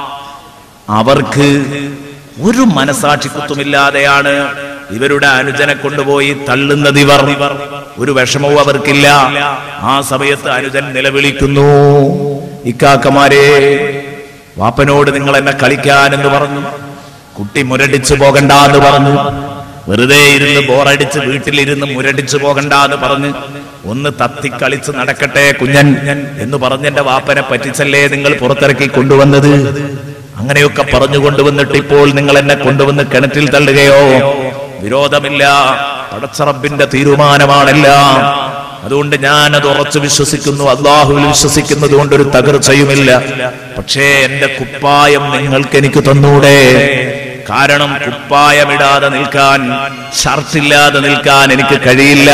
അവർക്ക് ഒരു മനസാക്ഷി കുത്തുമില്ലാതെയാണ് ഇവരുടെ അനുജനെ കൊണ്ടുപോയി തള്ളുന്നത് ഇവർ ഒരു വിഷമവും അവർക്കില്ല ആ സമയത്ത് അനുജൻ നിലവിളിക്കുന്നു ഇക്കാക്കമാരെ വാപ്പനോട് നിങ്ങൾ എന്നെ കളിക്കാൻ എന്ന് പറഞ്ഞു കുട്ടി മുരടിച്ചു പോകണ്ട എന്ന് പറഞ്ഞു വെറുതെ ഇരുന്ന് ബോറടിച്ച് വീട്ടിലിരുന്ന് മുരടിച്ചു പോകണ്ട എന്ന് പറഞ്ഞ് ഒന്ന് തത്തി കളിച്ച് നടക്കട്ടെ കുഞ്ഞൻ എന്ന് പറഞ്ഞ് എന്റെ വാപ്പനെ പറ്റിച്ചല്ലേ നിങ്ങൾ പുറത്തിറക്കി കൊണ്ടുവന്നത് അങ്ങനെയൊക്കെ പറഞ്ഞു കൊണ്ടുവന്നിട്ട് ഇപ്പോൾ നിങ്ങൾ എന്നെ കൊണ്ടുവന്ന് കിണറ്റിൽ തള്ളുകയോ വിരോധമില്ല പടച്ചറബിന്റെ തീരുമാനമാണെല്ലാം അതുകൊണ്ട് ഞാൻ അത് ഉറച്ചു വിശ്വസിക്കുന്നു അള്ളാഹുവിൽ വിശ്വസിക്കുന്നത് കൊണ്ട് ഒരു തകർച്ചയുമില്ല പക്ഷേ എന്റെ കുപ്പായം നിങ്ങൾക്ക് എനിക്ക് തന്നൂടെ കാരണം കുപ്പായമിടാതെ നിൽക്കാൻ ഷർട്ടില്ലാതെ നിൽക്കാൻ എനിക്ക് കഴിയില്ല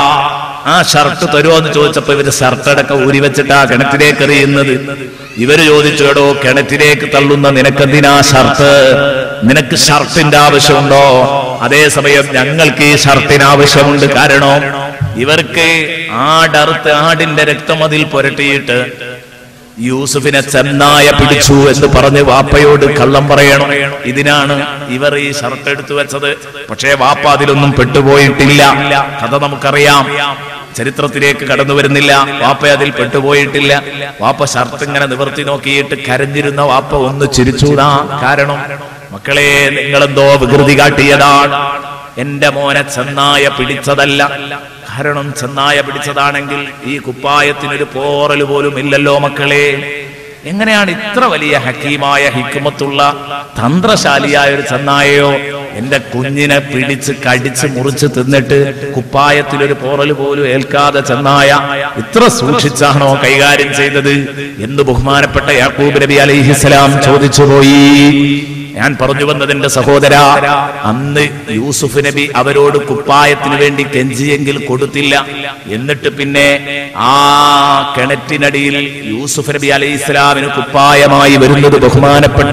ആ ഷർട്ട് തരുമോ എന്ന് ചോദിച്ചപ്പോ ഇവര് ഷർട്ടടക്കം ഊരി വെച്ചിട്ടാ കിണറ്റിലേക്ക് എറിയുന്നത് ഇവര് ചോദിച്ചു എടോ കിണറ്റിലേക്ക് തള്ളുന്ന നിനക്കെന്തിനാ ഷർട്ട് നിനക്ക് ഷർട്ടിന്റെ ആവശ്യമുണ്ടോ അതേസമയം ഞങ്ങൾക്ക് ഈ ഷർട്ടിന് ആവശ്യമുണ്ട് കാരണം ഇവർക്ക് ആടറുത്ത് ആടിന്റെ രക്തം അതിൽ പുരട്ടിയിട്ട് യൂസുഫിനെ ചെന്നായ പിടിച്ചു എന്ന് പറഞ്ഞ് വാപ്പയോട് കള്ളം പറയണം ഇതിനാണ് ഇവർ ഈ ഷർട്ട് എടുത്തു വെച്ചത് പക്ഷേ വാപ്പ അതിലൊന്നും പെട്ടുപോയിട്ടില്ല കഥ നമുക്കറിയാം ചരിത്രത്തിലേക്ക് കടന്നു വരുന്നില്ല വാപ്പ അതിൽ പെട്ടുപോയിട്ടില്ല വാപ്പ ഷർട്ട് ഇങ്ങനെ നിവർത്തി നോക്കിയിട്ട് കരഞ്ഞിരുന്ന വാപ്പ ഒന്ന് ചിരിച്ചൂടാ കാരണം മക്കളെ നിങ്ങളെന്തോ വികൃതി കാട്ടിയതാണ് എന്റെ മോനെ ചെന്നായ പിടിച്ചതല്ല കാരണം ചെന്നായ പിടിച്ചതാണെങ്കിൽ ഈ കുപ്പായത്തിനൊരു പോറൽ പോലും ഇല്ലല്ലോ മക്കളെ എങ്ങനെയാണ് ഇത്ര വലിയ ഹക്കീമായ ഹിക്കുമത്തുള്ള തന്ത്രശാലിയായ ഒരു ചെന്നായയോ എന്റെ കുഞ്ഞിനെ പിടിച്ച് കടിച്ച് മുറിച്ച് തിന്നിട്ട് കുപ്പായത്തിലൊരു പോറൽ പോലും ഏൽക്കാതെ ചെന്നായ ഇത്ര സൂക്ഷിച്ചാണോ കൈകാര്യം ചെയ്തത് എന്ന് ബഹുമാനപ്പെട്ട യാക്കൂബ് നബി അലൈഹിസ്സലാം ചോദിച്ചുപോയി ഞാൻ പറഞ്ഞു വന്നതിന്റെ സഹോദര അന്ന് യൂസുഫ് നബി അവരോട് കുപ്പായത്തിന് വേണ്ടി കെഞ്ചിയെങ്കിൽ കൊടുത്തില്ല എന്നിട്ട് പിന്നെ ആ കിണറ്റിനടിയിൽ യൂസുഫ് നബി അലൈഹി ഇസ്ലാമിന് കുപ്പായമായി വരുന്നത് ബഹുമാനപ്പെട്ട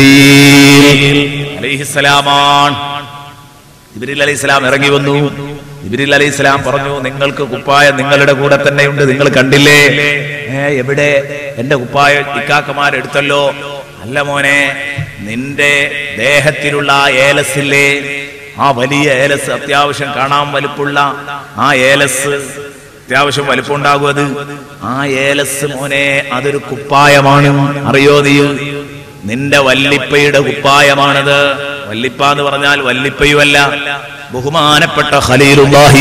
ജിബ്രീൽ അലൈഹിസ്സലാമാണ് ജിബ്രീൽ അലൈഹി ഇസ്ലാം ഇറങ്ങി വന്നു ജിബ്രീൽ അലൈഹി ഇസ്ലാം പറഞ്ഞു നിങ്ങൾക്ക് കുപ്പായം നിങ്ങളുടെ കൂടെ തന്നെയുണ്ട് നിങ്ങൾ കണ്ടില്ലേ ഏ എവിടെ എന്റെ കുപ്പായം ഇക്കാക്കമാരെടുത്തല്ലോ അല്ല മോനെ നിന്റെ ദേഹത്തിലുള്ള ആ ഏലസില്ലേ ആ വലിയ ഏലസ് അത്യാവശ്യം കാണാൻ വലുപ്പുള്ള ആ ഏലസ് അത്യാവശ്യം വലിപ്പമുണ്ടാകും അത് ആ ഏലസ് മോനെ അതൊരു കുപ്പായമാണ് അറിയോ നീ നിന്റെ വല്ലിപ്പയുടെ കുപ്പായമാണത് വല്ലിപ്പ എന്ന് പറഞ്ഞാൽ വല്ലിപ്പയുമല്ല ബഹുമാനപ്പെട്ട ഖലീലുല്ലാഹി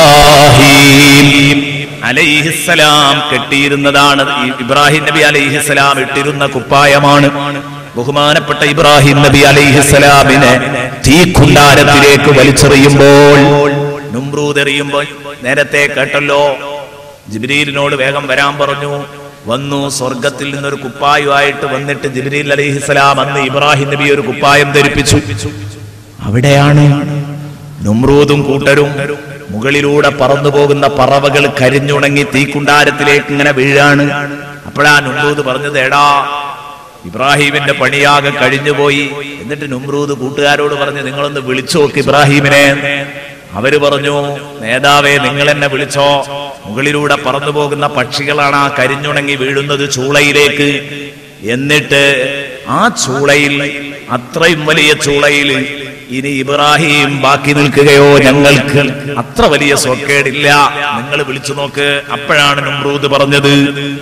ഇബ്രാഹിം അലൈഹിസ്സലാം കെട്ടിയിരുന്നതാണ് ഈ ഇബ്രാഹിം നബി അലൈഹിസ്സലാം ഇട്ടിരുന്ന കുപ്പായമാണ് ബഹുമാനപ്പെട്ട ഇബ്രാഹിം നബി അലൈഹിസ്സലാമിനെ തീക്കുണ്ടാരത്തിലേക്ക് വലിച്ചെറിയുമ്പോൾ നുംറൂദ് എറിയുമ്പോൾ നേരത്തെ കേട്ടല്ലോ ജിബ്രീലിനോട് വേഗം വരാൻ പറഞ്ഞു വന്നു സ്വർഗത്തിൽ നിന്നൊരു കുപ്പായുമായിട്ട് വന്നിട്ട് ജിബ്രീൽ അലൈഹിസ്സലാം അന്ന് ഇബ്രാഹിം നബി ഒരു കുപ്പായം ധരിപ്പിച്ചു അവിടെയാണ് നുമ്രൂദും കൂട്ടരും മുകളിലൂടെ പറന്നു പോകുന്ന പറവകൾ കരിഞ്ഞുണങ്ങി തീക്കുണ്ടാരത്തിലേക്ക് ഇങ്ങനെ വീഴാണ് അപ്പോഴാ നുമ്രൂദ് പറഞ്ഞത് എടാ ഇബ്രാഹീമിന്റെ പണിയാകെ കഴിഞ്ഞുപോയി എന്നിട്ട് നുമ്രൂദ് കൂട്ടുകാരോട് പറഞ്ഞു നിങ്ങളൊന്ന് വിളിച്ചു നോക്ക് ഇബ്രാഹീമിനെ അവര് പറഞ്ഞു നേതാവേ നിങ്ങൾ എന്നെ വിളിച്ചോ മുകളിലൂടെ പറന്നു പോകുന്ന പക്ഷികളാണ് ആ കരിഞ്ഞുണങ്ങി വീഴുന്നത് ചൂളയിലേക്ക് എന്നിട്ട് ആ ചൂളയിൽ അത്രയും വലിയ ചൂളയിൽ ഇനി ഇബ്രാഹിം ബാക്കി നിൽക്കുകയോ ഞങ്ങൾക്ക് അത്ര വലിയ സോക്കേടില്ല നിങ്ങൾ വിളിച്ചു നോക്ക് അപ്പോഴാണ് നമ്രൂദ് പറഞ്ഞത്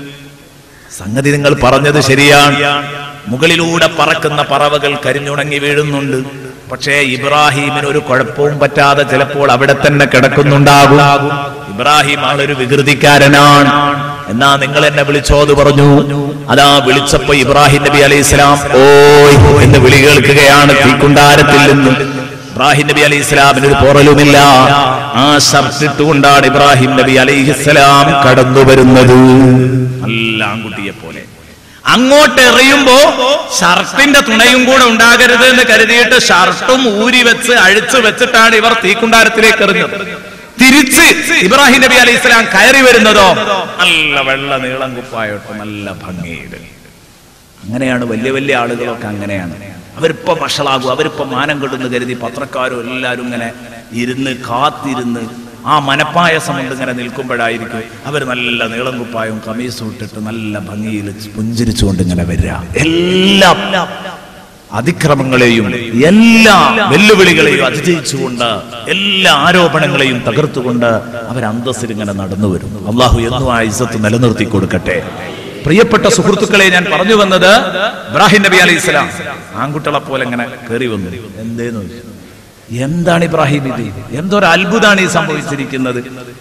സംഗതി നിങ്ങൾ പറഞ്ഞത് ശരിയാണ് മുകളിലൂടെ പറക്കുന്ന പറവകൾ കരിഞ്ഞുണങ്ങി വീഴുന്നുണ്ട് പക്ഷേ ഇബ്രാഹിമിന് ഒരു കുഴപ്പവും പറ്റാതെ ചിലപ്പോൾ അവിടെ തന്നെ കിടക്കുന്നുണ്ടാകും ഇബ്രാഹിം ആളൊരു വികൃതിക്കാരനാണ് എന്നാ നിങ്ങൾ എന്നെ വിളിച്ചോത് പറഞ്ഞു അതാ വിളിച്ചപ്പോ ഇബ്രാഹിം നബി അലൈഹി ഇസ്ലാം ഓയ് എന്ന് വിളി കേൾക്കുകയാണ് തീക്കുണ്ടാരത്തിൽ നിന്നും ഇബ്രാഹിം നബി അലൈഹി ഇസ്ലാമിന് ഒരു പോറലുമില്ല ആ ഷർട്ടിട്ടുകൊണ്ടാണ് ഇബ്രാഹിം നബി അലൈഹി ഇസ്ലാം കടന്നു വരുന്നത് നല്ല ആൺകുട്ടിയെ പോലെ അങ്ങോട്ട് എറിയുമ്പോ ഷർട്ടിന്റെ തുണയും കൂടെ ഉണ്ടാകരുത് എന്ന് കരുതിയിട്ട് ഷർട്ടും ഊരി വെച്ച് അഴിച്ചു വെച്ചിട്ടാണ് ഇവർ തീക്കുണ്ടാരത്തിലേക്ക് എറിഞ്ഞത് തിരിച്ച് ഇബ്രാഹിം നബി അലൈഹി ഇസ്ലാം കയറി വരുന്നതോ നല്ല വെള്ള നീളം കുപ്പായോട്ട് നല്ല ഭംഗിയിൽ അങ്ങനെയാണ് വലിയ വലിയ ആളുകളൊക്കെ അങ്ങനെയാണ് അവരിപ്പോ വഷളാകും അവരിപ്പോ മാനം കെടുന്ന് കരുതി പത്രക്കാരും എല്ലാവരും ഇങ്ങനെ ഇരുന്ന് കാത്തിരുന്ന് ആ മനപ്പായസം കൊണ്ട് ഇങ്ങനെ നിൽക്കുമ്പോഴായിരിക്കും അവർ നല്ല നീളം കുപ്പായും കമീസും ഇട്ടിട്ട് നല്ല ഭംഗിയിൽ പുഞ്ചിരിച്ചുകൊണ്ട് ഇങ്ങനെ വരിക എല്ലാം അതിക്രമങ്ങളെയും എല്ലാ വെല്ലുവിളികളെയും അതിജയിച്ചുകൊണ്ട് എല്ലാ ആരോപണങ്ങളെയും തകർത്തുകൊണ്ട് അവർ അന്തസ്സിൽ ഇങ്ങനെ നടന്നു വരും അള്ളാഹു എന്നും ആ ഇസത്ത് നിലനിർത്തി കൊടുക്കട്ടെ പ്രിയപ്പെട്ട സുഹൃത്തുക്കളെ ഞാൻ പറഞ്ഞു വന്നത് ഇബ്രാഹിം നബി അലൈഹി ഇസ്ലാം ആൺകുട്ടികളെ പോലെ ഇങ്ങനെ കയറി വന്നു എന്തേന്ന് ചോദിച്ചു. എന്താണ് ഇബ്രാഹിം ഇത് എന്തൊരു അത്ഭുതമാണ് ഈ സംഭവിച്ചിരിക്കുന്നത്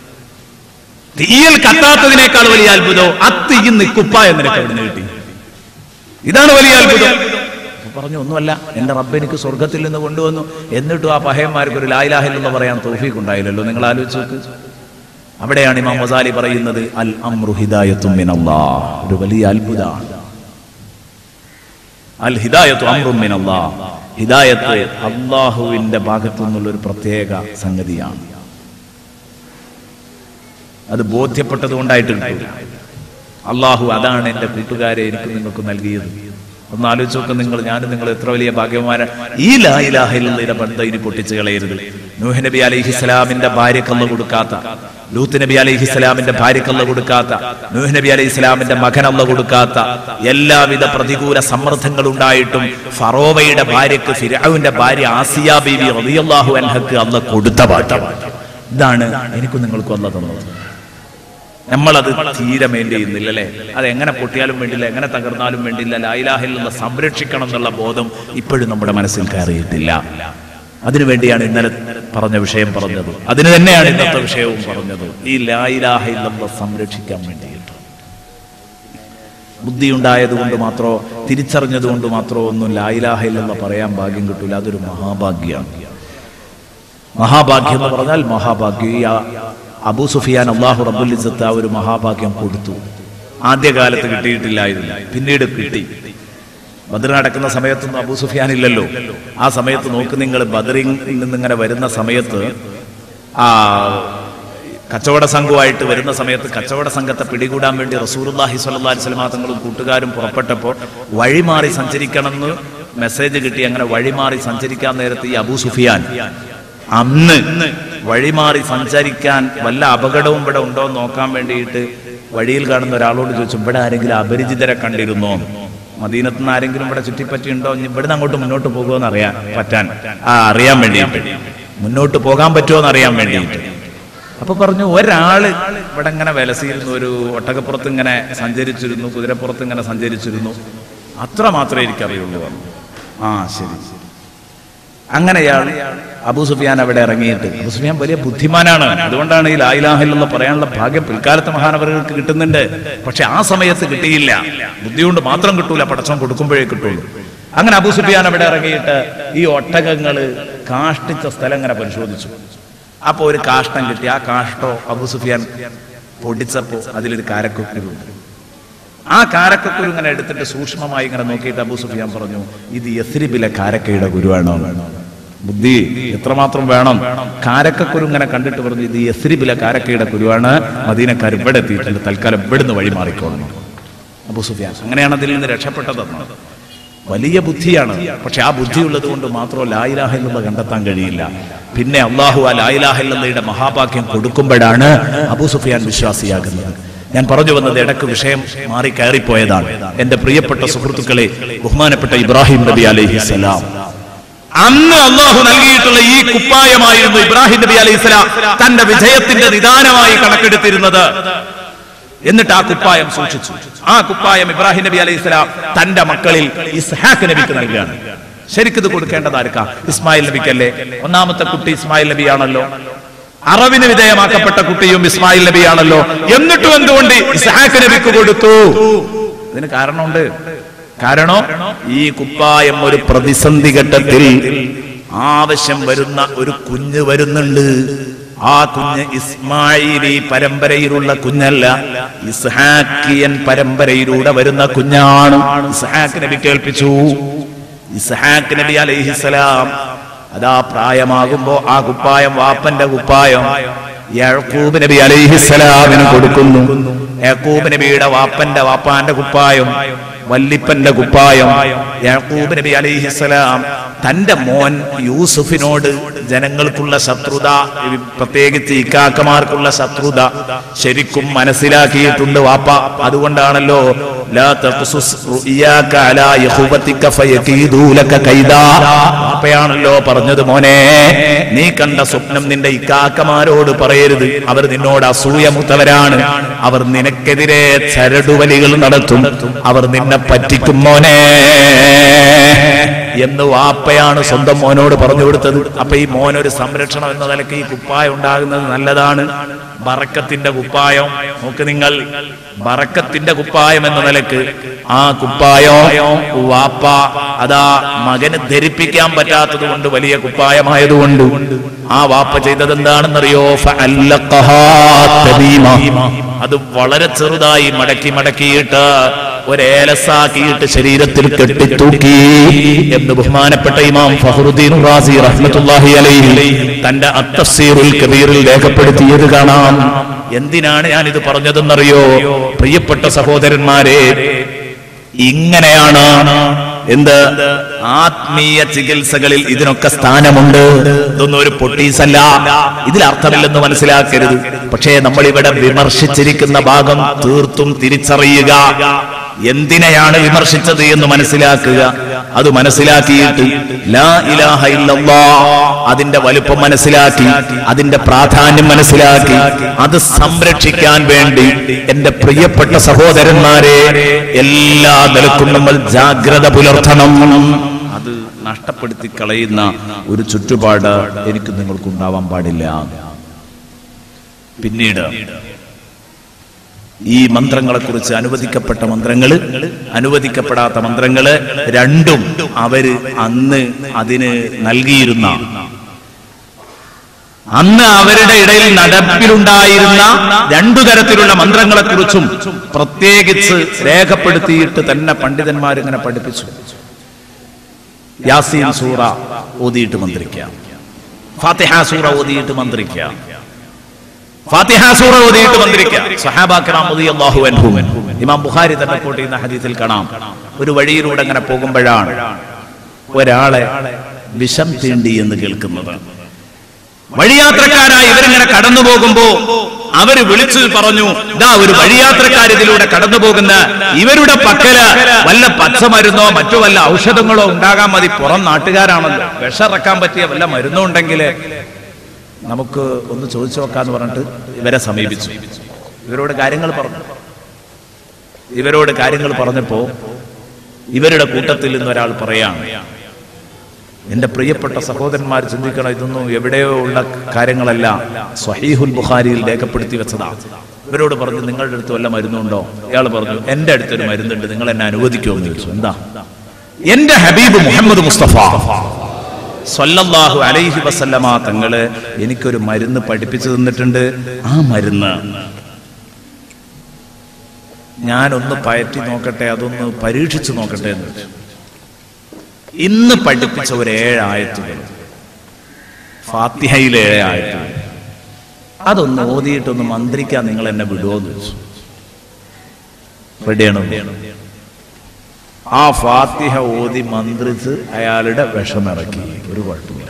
തീയിൽ കത്താത്തതിനേക്കാൾ വലിയ അത്ഭുതം അത്തീയിൽ നിൽക്കുപ്പ എന്ന് നിനക്ക് എവിടെ കിട്ടി ഇതാണ് വലിയ അത്ഭുതം പറഞ്ഞു ഒന്നുമല്ല എന്റെ റബ്ബ് എനിക്ക് സ്വർഗത്തിൽ നിന്ന് കൊണ്ടുവന്നു എന്നിട്ടും ആ പഹയന്മാർക്ക് ഒരു ലായിലാഹില്ലെന്ന് പറയാൻ തോഫീക്ക് ഉണ്ടായില്ലല്ലോ നിങ്ങൾ ആലോചിച്ച് നോക്ക് അവിടെയാണ് ഇമാം മസാലി പറയുന്നത് അൽ അമ്രു ഹിദായത്തും മിനല്ലാഹ് ഒരു വലിയ അത്ഭുതമാണ് അൽ ഹിദായത്തു അമ്രും മിനല്ലാഹ് ഹിദായത്ത് അള്ളാഹുവിന്റെ ഭാഗത്തു നിന്നുള്ള ഒരു പ്രത്യേക സംഗതിയാണ് അത് ബോധ്യപ്പെട്ടത് കൊണ്ടായിട്ട് കിട്ടൂല അള്ളാഹു അതാണ് എന്റെ കൂട്ടുകാരെ എനിക്ക് നിങ്ങൾക്ക് നൽകിയത് ഒന്ന് ആലോചിച്ച് നോക്ക് നിങ്ങൾ ഞാനും നിങ്ങൾ എത്ര വലിയ ഭാഗ്യവാനാണ് ഈ ലായിലാഹിലുള്ള ബന്ധം ഇനി പൊട്ടിച്ചു കളയരുത് നൂഹ് നബി അലൈഹി സ്വലാമിന്റെ ഭാര്യക്കല്ല കൊടുക്കാത്ത ലൂത്ത് നബി അലൈഹി സ്വലാമിന്റെ ഭാര്യക്കല്ല കൊടുക്കാത്ത നൂഹ് നബി അലൈഹി സ്വലാമിന്റെ മകനല്ല കൊടുക്കാത്ത എല്ലാവിധ പ്രതികൂല സമ്മർദ്ദങ്ങൾ ഉണ്ടായിട്ടും ഫറോവയുടെ ഭാര്യക്ക് ഫിരാവിന്റെ ഭാര്യ ആസിയ ബീവി റളിയല്ലാഹു അൻഹക്ക് അല്ല കൊടുത്ത പാഠം ഇതാണ് എനിക്കും നിങ്ങൾക്കും അല്ല തന്നത് നമ്മളത് തീരെ മെയിൻ ചെയ്യുന്നില്ല അല്ലേ അത് എങ്ങനെ പൊട്ടിയാലും വേണ്ടില്ല എങ്ങനെ തകർന്നാലും വേണ്ടില്ല ലായിലാഹിൽ നിന്ന് സംരക്ഷിക്കണം എന്നുള്ള ബോധം ഇപ്പോഴും നമ്മുടെ മനസ്സിൽ കയറിയിട്ടില്ല അതിനുവേണ്ടിയാണ് ഇന്നലെ പറഞ്ഞ വിഷയം പറഞ്ഞത് അതിന് തന്നെയാണ് ഇന്നത്തെ വിഷയവും പറഞ്ഞത് ഈ ലായിലാഹിൽ നിന്ന് സംരക്ഷിക്കാൻ വേണ്ടിയിട്ട് ബുദ്ധിയുണ്ടായത് കൊണ്ട് മാത്രമോ തിരിച്ചറിഞ്ഞത് കൊണ്ട് മാത്രമോ ഒന്നും ലായിലാഹിൽ എന്ന് പറയാൻ ഭാഗ്യം കിട്ടൂല അതൊരു മഹാഭാഗ്യമാണ് മഹാഭാഗ്യം എന്ന് പറഞ്ഞാൽ മഹാഭാഗ്യം ഈ ആ- അബൂ സുഫിയാൻ അള്ളാഹു റബ്ബുൽ ഇസ്സത്ത് ആ ഒരു മഹാഭാഗ്യം കൊടുത്തു ആദ്യകാലത്ത് കിട്ടിയിട്ടില്ലായിരുന്നു പിന്നീട് കിട്ടി ബദർ നടക്കുന്ന സമയത്തൊന്നും അബൂ സുഫിയാൻ ഇല്ലല്ലോ ആ സമയത്ത് നോക്ക് നിങ്ങൾ ബദറിൽ നിന്നിങ്ങനെ വരുന്ന സമയത്ത് ആ കച്ചവട സംഘമായിട്ട് വരുന്ന സമയത്ത് കച്ചവട സംഘത്തെ പിടികൂടാൻ വേണ്ടി റസൂർല്ലാഹി സ്വല്ലല്ലാഹി അലൈഹി വസല്ലം തങ്ങളും കൂട്ടുകാരും പുറപ്പെട്ടപ്പോൾ വഴിമാറി സഞ്ചരിക്കണമെന്ന് മെസ്സേജ് കിട്ടി അങ്ങനെ വഴിമാറി സഞ്ചരിക്കാൻ നേരത്ത് ഈ അബൂ സുഫിയാൻ അന്ന് വഴിമാറി സഞ്ചരിക്കാൻ വല്ല അപകടവും ഇവിടെ ഉണ്ടോ എന്ന് നോക്കാൻ വേണ്ടിയിട്ട് വഴിയിൽ കാണുന്ന ഒരാളോട് ചോദിച്ചു ഇവിടെ ആരെങ്കിലും അപരിചിതരെ കണ്ടിരുന്നോ മദീനത്ത് നിന്ന് ആരെങ്കിലും ഇവിടെ ചുറ്റിപ്പറ്റിയുണ്ടോ ഇനി ഇവിടുന്ന് അങ്ങോട്ട് മുന്നോട്ട് പോകുമോ അറിയാൻ പറ്റാൻ ആ അറിയാൻ വേണ്ടിയിട്ട് മുന്നോട്ട് പോകാൻ പറ്റുമോ എന്ന് അറിയാൻ വേണ്ടിയിട്ട് അപ്പൊ പറഞ്ഞു ഒരാള് ഇവിടെ ഇങ്ങനെ വിലസിയിരുന്നു ഒരു ഒട്ടകപ്പുറത്ത് ഇങ്ങനെ സഞ്ചരിച്ചിരുന്നു കുതിരപ്പുറത്ത് ഇങ്ങനെ സഞ്ചരിച്ചിരുന്നു അത്ര മാത്രമേ എനിക്കറിയുള്ളൂ പറഞ്ഞു. ആ ശരി അങ്ങനെയാൾ അബൂ സുഫിയാൻ അവിടെ ഇറങ്ങിയിട്ട് അബൂ സുഫിയാൻ വലിയ ബുദ്ധിമാനാണ് അതുകൊണ്ടാണ് ഈ ലായിലാഹില്ലെന്ന് പറയാനുള്ള ഭാഗ്യം പിൽക്കാലത്ത് മഹാനവറുകൾക്ക് കിട്ടുന്നുണ്ട് പക്ഷെ ആ സമയത്ത് കിട്ടിയില്ല ബുദ്ധി കൊണ്ട് മാത്രം കിട്ടൂല പടച്ചം കൊടുക്കുമ്പോഴേ കിട്ടുള്ളൂ അങ്ങനെ അബൂ സുഫിയാൻ അവിടെ ഇറങ്ങിയിട്ട് ഈ ഒട്ടകങ്ങള് കാഷ്ടിച്ച സ്ഥലം ഇങ്ങനെ പരിശോധിച്ചു അപ്പൊ ഒരു കാഷ്ടം കിട്ടി ആ കാഷ്ടോ അബൂ സുഫിയാൻ പൊടിച്ചപ്പോ അതിലൊരു കാരക്കൊക്കുരുണ്ട് ആ കാരക്കക്കുരു ഇങ്ങനെ എടുത്തിട്ട് സൂക്ഷ്മമായി ഇങ്ങനെ നോക്കിയിട്ട് അബൂ സുഫിയാൻ പറഞ്ഞു ഇത് യസ്രിബിലെ കാരക്കയുടെ ഗുരുവാണോ ബുദ്ധി എത്രമാത്രം വേണം കാരക്കക്കുരു ഇങ്ങനെ കണ്ടിട്ട് പറഞ്ഞു ഇത് യസ്രിബിലെ കാരക്കയുടെ ഗുരുവാണ് മദീനക്കാർ ഇവിടെ എത്തിയിട്ടുണ്ട് തൽക്കാലം ഇവിടുന്ന് വഴി മാറിക്കോളണം അബൂ സുഫിയാൻ അങ്ങനെയാണ് അതിൽ നിന്ന് രക്ഷപ്പെട്ടതെന്ന് വലിയ ബുദ്ധിയാണ് പക്ഷെ ആ ബുദ്ധി ഉള്ളത് കൊണ്ട് മാത്രം ലായിലാഹില്ലെന്ന് കണ്ടെത്താൻ കഴിയില്ല പിന്നെ അള്ളാഹു ആ ലായിലാഹില്ലയുടെ മഹാഭാഗ്യം കൊടുക്കുമ്പോഴാണ് അബൂ സുഫിയാൻ വിശ്വാസിയാകുന്നത് ഞാൻ പറഞ്ഞു വന്നത് ഇടക്ക് വിഷയം മാറി കയറിപ്പോയതാണ് എന്റെ പ്രിയപ്പെട്ട സുഹൃത്തുക്കളെ ബഹുമാനപ്പെട്ട ഇബ്രാഹിം നബി അലൈഹി സ്വലാം അന്ന് അള്ളാഹു നൽകിയിട്ടുള്ള ഈ കുപ്പായമായിരുന്നു ഇബ്രാഹിം നബി അലൈഹി സ്വലാം തന്റെ വിജയത്തിന്റെ നിദാനമായി കണക്കെടുത്തിരുന്നത് എന്നിട്ട് ആ കുപ്പായം സൂക്ഷിച്ചു ആ കുപ്പായം ഇബ്രാഹിം നബി അലൈഹി സ്വലാം തന്റെ മക്കളിൽ ഇസ്ഹാഖ് നബിക്ക് നൽകുകയാണ് ശരിക്കും ഇത് കൊടുക്കേണ്ടത് ആർക്കാ ഇസ്മായിൽ നബിക്കല്ലേ ഒന്നാമത്തെ കുട്ടി ഇസ്മായിൽ നബിയാണല്ലോ അറവിന് വിധേയമാക്കപ്പെട്ട കുട്ടിയും ഇസ്മായിൽ നബിയാണല്ലോ എന്നിട്ടും എന്തുകൊണ്ട് ഇസ്ഹാഖ് നബിക്ക് കൊടുത്തു ഇതിന് കാരണമുണ്ട് കാരണം ഈ കുപ്പായം ഒരു പ്രതിസന്ധി ഘട്ടത്തിൽ ആവശ്യം വരുന്ന ഒരു കുഞ്ഞ് വരുന്നുണ്ട് ആ കുഞ്ഞ് ഇസ്മായിലി പരമ്പരയിലുള്ള കുഞ്ഞല്ല ഇസ്ഹാക്കിയൻ പരമ്പരയിലൂടെ വരുന്ന കുഞ്ഞാണ് ഇസ്ഹാക്ക് നബി കേൾപ്പിച്ചു ഇസ്ഹാക്ക് നബി അലൈഹിസലാം അതാ പ്രായമാകുമ്പോ ആ കുപ്പായം വാപ്പന്റെ കുപ്പായം യഴക്കൂബ് നബി അലൈഹിസലാമിന് കൊടുക്കുന്നു യക്കൂബ് നബിയുടെ വാപ്പന്റെ വാപ്പാന്റെ കുപ്പായം വല്ലിപ്പന്റെ കുപ്പായം യാക്കൂബ് നബി അലൈഹിസലാം തന്റെ മോൻ യൂസുഫിനോട് ജനങ്ങൾക്കുള്ള ശത്രുത പ്രത്യേകിച്ച് ഇക്കാക്കമാർക്കുള്ള ശത്രുത ശരിക്കും മനസ്സിലാക്കിയിട്ടുണ്ട് വാപ്പ അതുകൊണ്ടാണല്ലോ ലാ തഖ്സുസ് റുഇയാക അലാ യഖുബതിക ഫയകീദൂ ലക കൈദാ വാപ്പയാണല്ലോ പറഞ്ഞത് മോനെ നീ കണ്ട സ്വപ്നം നിന്റെ ഇക്കാക്കമാരോട് പറയരുത് അവർ നിന്നോട് അസൂയമുത്തവരാണ് അവർ നിനക്കെതിരെ ചരടുവലികൾ നടത്തും അവർ നിന്നെ പറ്റിക്കും മോനെ എന്ന് വാപ്പയാണ് സ്വന്തം മോനോട് പറഞ്ഞു കൊടുത്തത് അപ്പൊ ഈ മോൻ ഒരു സംരക്ഷണം എന്ന നിലയ്ക്ക് ഈ കുപ്പായം ഉണ്ടാകുന്നത് നല്ലതാണ് ബറക്കത്തിന്റെ കുപ്പായം നോക്ക് നിങ്ങൾ ബറക്കത്തിന്റെ കുപ്പായം എന്ന നിലക്ക് ആ കുപ്പായം വാപ്പ അതാ മകന് ധരിപ്പിക്കാൻ പറ്റാത്തത് കൊണ്ട് വലിയ കുപ്പായമായതുകൊണ്ട് ആ വാപ്പ ചെയ്തത് എന്താണെന്നറിയോ ഫഅല്ലഖഹാ തമീമ. അത് വളരെ ചെറുതായി മടക്കി മടക്കിയിട്ട് ഒരേലസാക്കിയിട്ട് ശരീരത്തിൽ കെട്ടിത്തൂക്കി എന്ന് ബഹുമാനപ്പെട്ട ഇമാം ഫഹറുദ്ദീൻ റാസി റഹ്മത്തുള്ളാഹി അലൈഹി തന്റെ അത്തഫ്സീറുൽ കബീറിൽ രേഖപ്പെടുത്തിയത് കാണാം എന്തിനാണ് ഞാൻ ഇത് പറഞ്ഞതെന്നറിയോ പ്രിയപ്പെട്ട സഹോദരന്മാരെ ഇങ്ങനെയാണ് എന്ത് ആത്മീയ ചികിത്സകളിൽ ഇതിനൊക്കെ സ്ഥാനമുണ്ട് ഇതൊന്നും ഒരു പൊട്ടീസല്ല ഇതിൽ അർത്ഥമില്ലെന്ന് മനസ്സിലാക്കരുത് പക്ഷേ നമ്മൾ ഇവിടെ വിമർശിച്ചിരിക്കുന്ന ഭാഗം തീർത്തും തിരിച്ചറിയുക എന്തിനെയാണ് വിമർശിച്ചത് എന്ന് മനസ്സിലാക്കുക അത് മനസ്സിലാക്കിയിട്ട് ലാ ഇലാഹ ഇല്ലല്ലാ അതിന്റെ വലുപ്പം മനസ്സിലാക്കി അതിന്റെ പ്രാധാന്യം മനസ്സിലാക്കി അത് സംരക്ഷിക്കാൻ വേണ്ടി എന്റെ പ്രിയപ്പെട്ട സഹോദരന്മാരെ എല്ലാ നിലക്കും നമ്മൾ ജാഗ്രത പുലർത്തണം അത് നഷ്ടപ്പെടുത്തി കളയുന്ന ഒരു ചുറ്റുപാട് എനിക്ക് നിങ്ങൾക്ക് ഉണ്ടാവാൻ പാടില്ല പിന്നീട് ഈ മന്ത്രങ്ങളെ കുറിച്ച് അനുവദിക്കപ്പെട്ട മന്ത്രങ്ങള് അനുവദിക്കപ്പെടാത്ത മന്ത്രങ്ങള് രണ്ടും അവര് അന്ന് അതിന് നൽകിയിരുന്ന അന്ന് അവരുടെ ഇടയിൽ നടപ്പിലുണ്ടായിരുന്ന രണ്ടു തരത്തിലുള്ള മന്ത്രങ്ങളെ കുറിച്ചും പ്രത്യേകിച്ച് രേഖപ്പെടുത്തിയിട്ട് തന്നെ പണ്ഡിതന്മാർ ഇങ്ങനെ പഠിപ്പിച്ചു യാസീൻ സൂറ ഓതിയിട്ട് മന്ത്രിക്കാം ഫാത്തിഹ സൂറ ഓതിയിട്ട് മന്ത്രിക്കാം ഫാത്തിഹ സൂറ ഓതിയിട്ട് മന്ത്രിക്കാം സഹാബാക്കറാം റളിയല്ലാഹു അൻഹും ഇമാം ബുഖാരി തന്നെ കോട്ട് ചെയ്യുന്ന ഹദീസിൽ കാണാം ഒരു വഴിയിലൂടെ അങ്ങനെ പോകുമ്പോഴാണ് ഒരാളെ വിഷം തീണ്ടി എന്ന് കേൾക്കുന്നത് വഴിയാത്രക്കാരായി ഇവരിങ്ങനെ കടന്നു പോകുമ്പോ അവര് വിളിച്ചു പറഞ്ഞു ഇതാ ഒരു വഴിയാത്രക്കാർ ഇതിലൂടെ കടന്നു പോകുന്ന ഇവരുടെ പക്കല് വല്ല പച്ചമരുന്നോ മറ്റു വല്ല ഔഷധങ്ങളോ ഉണ്ടാകാൻ മതി പുറം നാട്ടുകാരാണല്ലോ വിഷറക്കാൻ പറ്റിയ വല്ല മരുന്നോ ഉണ്ടെങ്കിൽ നമുക്ക് ഒന്ന് ചോദിച്ചു നോക്കാന്ന് പറഞ്ഞിട്ട് ഇവരെ സമീപിച്ചു ഇവരോട് കാര്യങ്ങൾ പറഞ്ഞു ഇവരോട് കാര്യങ്ങൾ പറഞ്ഞപ്പോ ഇവരുടെ കൂട്ടത്തിൽ നിന്ന് ഒരാൾ പറയാണ് എന്റെ പ്രിയപ്പെട്ട സഹോദരന്മാർ ചിന്തിക്കണം ഇതൊന്നും എവിടെയോ ഉള്ള കാര്യങ്ങളല്ല സ്വഹീഹുൽ ബുഖാരിയിൽ രേഖപ്പെടുത്തി വെച്ചതാ ഇവരോട് പറഞ്ഞു നിങ്ങളുടെ അടുത്ത് വല്ല മരുന്നുണ്ടോ ഇയാൾ പറഞ്ഞു എന്റെ അടുത്തൊരു മരുന്നുണ്ട് നിങ്ങൾ എന്നെ അനുവദിക്കുമോ എന്ന് ചോദിച്ചു എന്താ എന്റെ ഹബീബ് മുഹമ്മദ് മുസ്തഫ സ്വല്ലല്ലാഹു അലൈഹി വസല്ലമ തങ്ങള് എനിക്കൊരു മരുന്ന് പഠിപ്പിച്ചു തന്നിട്ടുണ്ട് ആ മരുന്ന് ഞാനൊന്ന് പയറ്റി നോക്കട്ടെ അതൊന്ന് പരീക്ഷിച്ചു നോക്കട്ടെ എന്ന് വെച്ചു ഇന്ന് പഠിപ്പിച്ച ഒരു ഏഴായത്തുകൾ ഫാത്തിഹയിലെ ഏഴായത്തുകൾ അതൊന്ന് ഓതിയിട്ടൊന്ന് മന്ത്രിക്കാൻ നിങ്ങൾ എന്നെ വിടുമോ എന്ന് ചോദിച്ചു റെഡിയാണോ ആ ഫാത്തിഹ ഓതി മന്ത്രിച്ച് അയാളുടെ വിഷമിറക്കി ഒരു കുഴപ്പമില്ല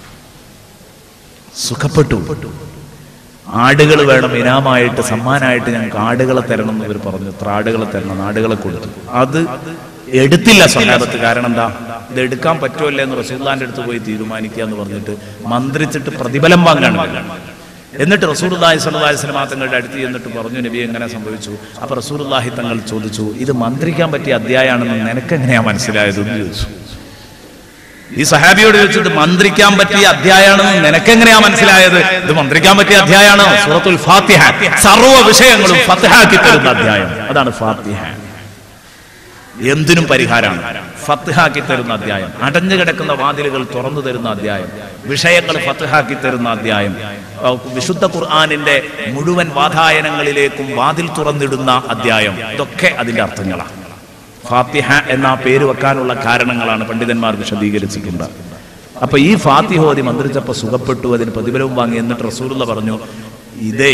സുഖപ്പെട്ടു ആടുകൾ വേണം ഇനാമായിട്ട് സമ്മാനമായിട്ട് ഞങ്ങൾക്ക് ആടുകളെ തരണം എന്ന് ഇവർ പറഞ്ഞു എത്ര ആടുകളെ തരണം ആടുകളെ കൊടുത്തു അത് എടുത്തില്ല സ്വഹാബത്ത് കാരണം എന്താ ഇത് എടുക്കാൻ പറ്റുമല്ലേ എന്ന് റസൂല്ലാന്റെ അടുത്ത് പോയി തീരുമാനിക്കുക എന്ന് പറഞ്ഞിട്ട് മന്ത്രിച്ചിട്ട് പ്രതിഫലം വാങ്ങാണ് ഇവര്. എന്നിട്ട് റസൂർലാഹി സ്വല്ലാഹി സ്വലമാ തങ്ങളുടെ അടുത്ത് ചെന്നിട്ട് പറഞ്ഞു നബി എങ്ങനെ സംഭവിച്ചു അപ്പൊ റസൂർലാഹി തങ്ങൾ ചോദിച്ചു ഇത് മന്ത്രിക്കാൻ പറ്റിയ അധ്യായാണെന്ന് നിനക്ക് എങ്ങനെയാ മനസ്സിലായത് എന്ന് ചോദിച്ചു ഈ സഹാബിയോട് ചോദിച്ചിട്ട് മന്ത്രിക്കാൻ പറ്റിയ അധ്യായാണെന്ന് നിനക്കെങ്ങനെയാ മനസ്സിലായത് ഇത് മന്ത്രിക്കാൻ പറ്റിയ അധ്യായാണ് സൂറത്തുൽ ഫാത്തിഹ സർവ്വ വിഷയങ്ങളും ഫത്തിഹാക്കി തരുന്ന അധ്യായം അതാണ് ഫാത്തിഹ എന്തിനും പരിഹാരമാണ് ഫത്തിഹാക്കി തരുന്ന അധ്യായം അടഞ്ഞു കിടക്കുന്ന വാതിലുകൾ തുറന്നു തരുന്ന അധ്യായം വിഷയങ്ങൾ ഫത്തിഹാക്കി തരുന്ന അധ്യായം ആ, വിശുദ്ധ ഖുർആാനിന്റെ മുഴുവൻ വാതായനങ്ങളിലേക്കും വാതിൽ തുറന്നിടുന്ന അധ്യായം ഇതൊക്കെ അതിന്റെ അർത്ഥങ്ങളാണ് ഫാത്തിഹ എന്ന ആ പേര് വെക്കാനുള്ള കാരണങ്ങളാണ് പണ്ഡിതന്മാർ വിശദീകരിച്ചിട്ടുണ്ട് അപ്പൊ ഈ ഫാത്തിഹോദി മന്ത്രിച്ചപ്പോ സുഖപ്പെട്ടു അതിന് പ്രതിഫലവും വാങ്ങി എന്നിട്ട് റസൂലുള്ള പറഞ്ഞു ഇതേ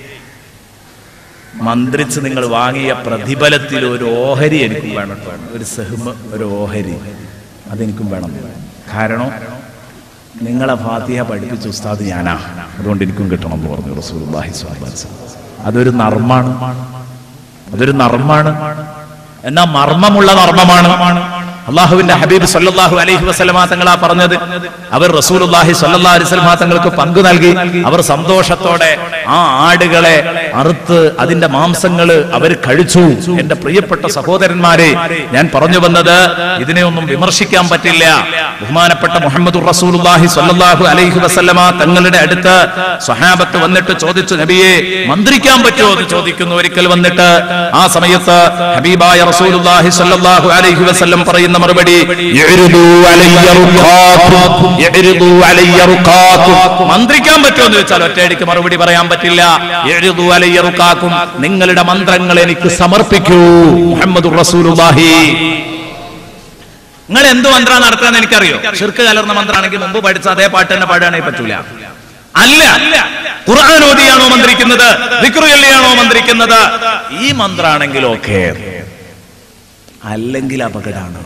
മന്ത്രിച്ച് നിങ്ങൾ വാങ്ങിയ പ്രതിഫലത്തിൽ ഒരു ഓഹരി എനിക്കും വേണം കേട്ടോ. ഒരു സെഹ്മ് ഒരു ഓഹരി അതെനിക്കും വേണം കാരണം നിങ്ങളെ ഫാത്തിഹ പഠിപ്പിച്ച ഉസ്താദ് ഞാനാ അതുകൊണ്ട് എനിക്കും കിട്ടണം എന്ന് പറഞ്ഞു റസൂലുള്ളാഹി സ്വല്ലല്ലാഹി അലൈഹി വസല്ലം. അതൊരു നർമ്മാണ് അതൊരു നർമ്മാണ് എന്നാ മർമ്മമുള്ള നർമ്മമാണ് അള്ളാഹുവിന്റെ ഹബീബ് സല്ലല്ലാഹു അലൈഹി വസല്ലമ തങ്ങളാ പറഞ്ഞത് അവർ റസൂലുള്ളാഹി സല്ലല്ലാഹു അലൈഹി വസല്ലമ തങ്ങൾക്ക് പങ്കു നൽകി അവർ സന്തോഷത്തോടെ ആ ആടുകളെ അറുത്ത് അതിന്റെ മാംസങ്ങള് അവർ കഴിച്ചു എന്റെ പ്രിയപ്പെട്ട സഹോദരന്മാരെ ഞാൻ പറഞ്ഞു വന്നത് ഇതിനെ ഒന്നും വിമർശിക്കാൻ പറ്റില്ല ബഹുമാനപ്പെട്ട മുഹമ്മദ് റസൂലുള്ളാഹി സല്ലല്ലാഹു അലൈഹി വസല്ലമ തങ്ങളുടെ അടുത്ത് സ്വഹാബത്ത് വന്നിട്ട് ചോദിച്ചു നബിയെ മന്ത്രിക്കാൻ പറ്റുമോ എന്ന് ചോദിക്കുന്നു ഒരിക്കൽ വന്നിട്ട് ആ സമയത്ത് ഹബീബായ റസൂലുള്ളാഹി സ്വല്ലല്ലാഹു അലൈഹി വസല്ലം പറയുന്ന മറുപടി "യഅ്രിദു അലയ്യ റുഖാക്കും, യഅ്രിദു അലയ്യ റുഖാക്കും." മന്ത്രിക്കാൻ പറ്റുമോ എന്ന് ചോദിച്ചാൽ ഒറ്റയടിക്ക് മറുപടി പറയാൻ പറ്റില്ല "യഅ്രിദു അലയ്യ റുഖാക്കും." നിങ്ങളുടെ മന്ത്രങ്ങൾ എനിക്ക് സമർപ്പിക്കൂ മുഹമ്മദ് റസൂലുള്ളാഹി നിങ്ങൾ എന്ത് മന്ത്ര നടത്താന്ന് എനിക്കറിയോ ഷിർക്ക് കലർന്ന മന്ത്രാണെങ്കിൽ മുമ്പ് പഠിച്ച അതേ പാട്ട് തന്നെ പാടുകയാണെങ്കിൽ പറ്റൂല അല്ല ഖുർആൻ ഓതിയാണോ മന്ത്രിക്കുന്നത് ദിക്റ് ചൊല്ലിയാണോ മന്ത്രിക്കുന്നത് ഈ മന്ത്രാണെങ്കിൽ ഓക്കെ അല്ലെങ്കിൽ അപകടമാണ്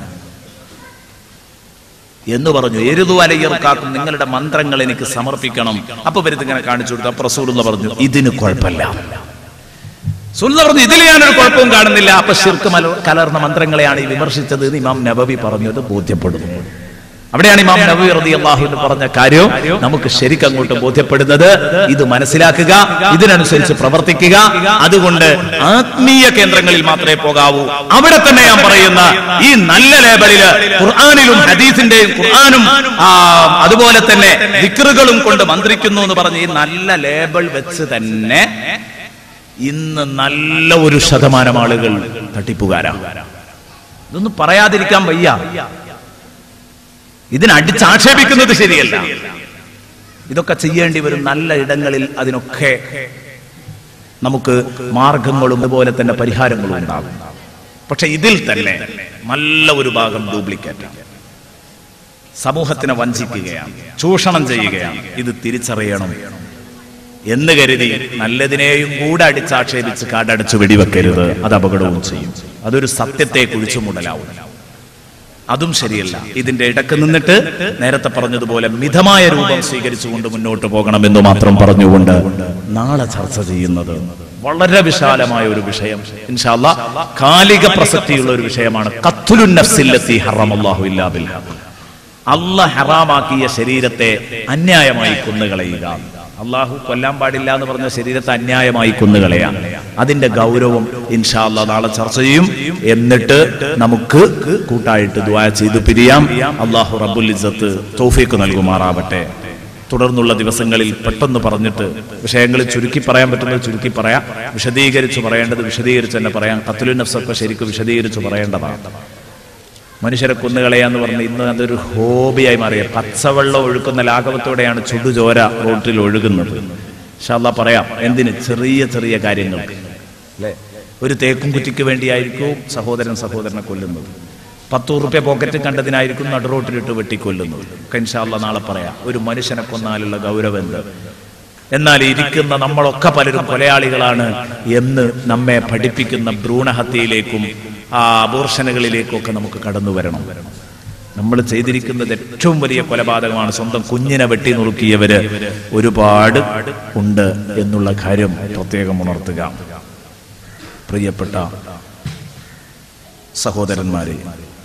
എന്ന് പറഞ്ഞു എരുതു അലയ്യർക്കാക്കും നിങ്ങളുടെ മന്ത്രങ്ങൾ എനിക്ക് സമർപ്പിക്കണം അപ്പൊ വരുത്തിങ്ങനെ കാണിച്ചു കൊടുത്തു അപ്പൊ റസൂലുള്ള പറഞ്ഞു ഇതിന് കുഴപ്പമില്ല സുല്ല പറഞ്ഞു ഇതിൽ ഞാനൊരു കുഴപ്പവും കാണുന്നില്ല അപ്പൊ ഷിർക്ക് മല- കലർന്ന മന്ത്രങ്ങളെയാണ് ഈ വിമർശിച്ചത് എന്ന് ഇമാം നബവി പറഞ്ഞത് ബോധ്യപ്പെടുന്നു അവിടെയാണ് ഇമാം നബവി റതി അള്ളാഹുവിന് പറഞ്ഞ കാര്യം നമുക്ക് ശരിക്കും അങ്ങോട്ട് ബോധ്യപ്പെടുന്നത് ഇത് മനസ്സിലാക്കുക ഇതിനനുസരിച്ച് പ്രവർത്തിക്കുക അതുകൊണ്ട് ആത്മീയ കേന്ദ്രങ്ങളിൽ മാത്രമേ പോകാവൂ അവിടെ തന്നെ ഞാൻ പറയുന്ന ഈ നല്ല ലേബലില് ഖുർആാനിലും ഹദീസിന്റെയും ഖുർആാനും ആ, അതുപോലെ തന്നെ വിക്റുകളും കൊണ്ട് മന്ത്രിക്കുന്നു എന്ന് പറഞ്ഞ് ഈ നല്ല ലേബൽ വെച്ച് തന്നെ ഇന്ന് നല്ല ഒരു ശതമാനം ആളുകൾ തട്ടിപ്പുകാരാ ഇതൊന്നും പറയാതിരിക്കാൻ വയ്യ ഇതിനടിച്ചാക്ഷേപിക്കുന്നത് ശരിയല്ല ഇതൊക്കെ ചെയ്യേണ്ടി വരും നല്ല ഇടങ്ങളിൽ അതിനൊക്കെ നമുക്ക് മാർഗങ്ങളും അതുപോലെ തന്നെ പരിഹാരങ്ങളും ഉണ്ടാകും പക്ഷെ ഇതിൽ തന്നെ നല്ല ഒരു ഭാഗം ഡ്യൂപ്ലിക്കേറ്റാണ് സമൂഹത്തിനെ വഞ്ചിക്കുകയാണ് ചൂഷണം ചെയ്യുകയാണ് ഇത് തിരിച്ചറിയണം എന്ന് കരുതി നല്ലതിനെയും കൂടെ അടിച്ചാക്ഷേപിച്ച് കാടടച്ച് വെടിവെക്കരുത് അത് അപകടവും ചെയ്യും അതൊരു സത്യത്തെ കുഴിച്ചു മൂടലാവും അതും ശരിയല്ല ഇതിന്റെ ഇടക്ക് നിന്നിട്ട് നേരത്തെ പറഞ്ഞതുപോലെ മിതമായ രൂപം സ്വീകരിച്ചുകൊണ്ട് മുന്നോട്ട് പോകണമെന്ന് മാത്രം പറഞ്ഞുകൊണ്ട് നാളെ ചർച്ച ചെയ്യുന്നത് വളരെ വിശാലമായ ഒരു വിഷയം ഇൻഷാല്ല കാലിക പ്രസക്തിയുള്ള ഒരു വിഷയമാണ് ഖത്ലുൻ നഫ്സില്ലത്തി ഹറമല്ലാഹു ഇല്ലാ ബിൽ ഹഖ്. അള്ളാഹ് ഹറാമാക്കിയ ശരീരത്തെ അന്യായമായി കൊന്നുകളയുക അള്ളാഹു കൊല്ലാൻ പാടില്ല എന്ന് പറഞ്ഞ ശരീരത്തെ അന്യായമായി കൊന്നുകളയാം അതിന്റെ ഗൗരവം ഇൻഷാല്ല നാളെ ചർച്ച ചെയ്യും എന്നിട്ട് നമുക്ക് കൂട്ടായിട്ട് ദ്വാ ചെയ്ത് പിരിയാം അള്ളാഹു റബ്ബുൽ ഇസ്സത്ത് തൗഫീഖ് നൽകുമാറാവട്ടെ തുടർന്നുള്ള ദിവസങ്ങളിൽ പെട്ടെന്ന് പറഞ്ഞിട്ട് വിഷയങ്ങൾ ചുരുക്കി പറയാൻ പറ്റുന്നത് ചുരുക്കി പറയാം വിശദീകരിച്ച് പറയേണ്ടത് വിശദീകരിച്ച് തന്നെ പറയാം കത്തുലു നഫ്സൊക്കെ ശരിക്കും വിശദീകരിച്ച് പറയേണ്ടതാണ് മനുഷ്യരെ കൊന്നുകളയാന്ന് പറഞ്ഞ് ഇന്ന് അതൊരു ഹോബിയായി മാറിയ പച്ചവെള്ളം ഒഴുക്കുന്ന ലാഘവത്തോടെയാണ് ചുടുചോര റോട്ടിൽ ഒഴുകുന്നത് ഷാല്ല പറയാം എന്തിന് ചെറിയ ചെറിയ കാര്യങ്ങൾക്ക് അല്ലെ ഒരു തേക്കും കുറ്റിക്ക് വേണ്ടിയായിരിക്കും സഹോദരൻ സഹോദരനെ കൊല്ലുന്നത് പത്ത് റുപ്യ പോക്കറ്റ് കണ്ടതിനായിരിക്കും നടുറോട്ടിലിട്ട് വെട്ടിക്കൊല്ലുന്നത് ഒക്കെ ഇൻഷാല്ല നാളെ പറയാം ഒരു മനുഷ്യനെ കൊന്നാലുള്ള ഗൗരവം എന്ത് എന്നാൽ ഇരിക്കുന്ന നമ്മളൊക്കെ പലരും കൊലയാളികളാണ് എന്ന് നമ്മെ പഠിപ്പിക്കുന്ന ഭ്രൂണഹത്യയിലേക്കും ആ അബോർഷനുകളിലേക്കും ഒക്കെ നമുക്ക് കടന്നു വരണം നമ്മൾ ചെയ്തിരിക്കുന്നത് ഏറ്റവും വലിയ കൊലപാതകമാണ് സ്വന്തം കുഞ്ഞിനെ വെട്ടി നുറുക്കിയവര് ഒരുപാട് ഉണ്ട് എന്നുള്ള കാര്യം പ്രത്യേകം ഉണർത്തുക പ്രിയപ്പെട്ട സഹോദരന്മാരെ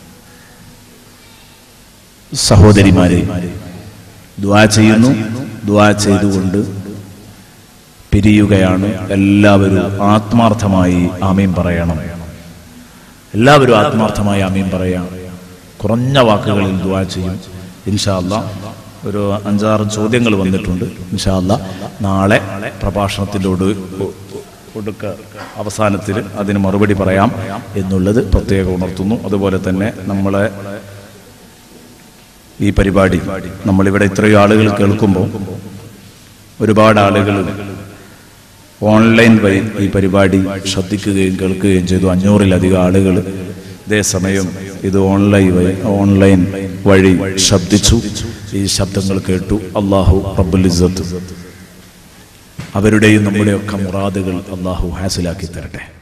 സഹോദരിമാരെ ദ്വാ ചെയ്യുന്നു ദ്വാ ചെയ്തുകൊണ്ട് പിരിയുകയാണ് എല്ലാവരും ആത്മാർത്ഥമായി ആമീൻ പറയണം എല്ലാവരും ആത്മാർത്ഥമായി ആമീൻ പറയാം കുറഞ്ഞ വാക്കുകളിൽ ദ്വാ ചെയ്യും ഇൻഷാല്ല ഒരു അഞ്ചാറ് ചോദ്യങ്ങൾ വന്നിട്ടുണ്ട് ഇൻഷാല്ല നാളെ പ്രഭാഷണത്തിൻ്റെ ഒടു ഒടുക്ക അവസാനത്തിൽ അതിന് മറുപടി പറയാം എന്നുള്ളത് പ്രത്യേകം ഉണർത്തുന്നു അതുപോലെ തന്നെ നമ്മളെ ഈ പരിപാടി നമ്മളിവിടെ ഇത്രയും ആളുകൾ കേൾക്കുമ്പോൾ ഒരുപാട് ആളുകൾ ഓൺലൈൻ വഴി ഈ പരിപാടി ശ്രദ്ധിക്കുകയും കേൾക്കുകയും ചെയ്തു അഞ്ഞൂറിലധികം ആളുകൾ ഇതേസമയം ഇത് ഓൺലൈൻ വഴി ഓൺലൈൻ വഴി ശബ്ദിച്ചു ഈ ശബ്ദങ്ങൾ കേട്ടു അള്ളാഹു റബ്ബുൽ ഇസ്സത്ത് അവരുടെയും നമ്മുടെയൊക്കെ മുറാദുകൾ അള്ളാഹു ഹാസിലാക്കി തരട്ടെ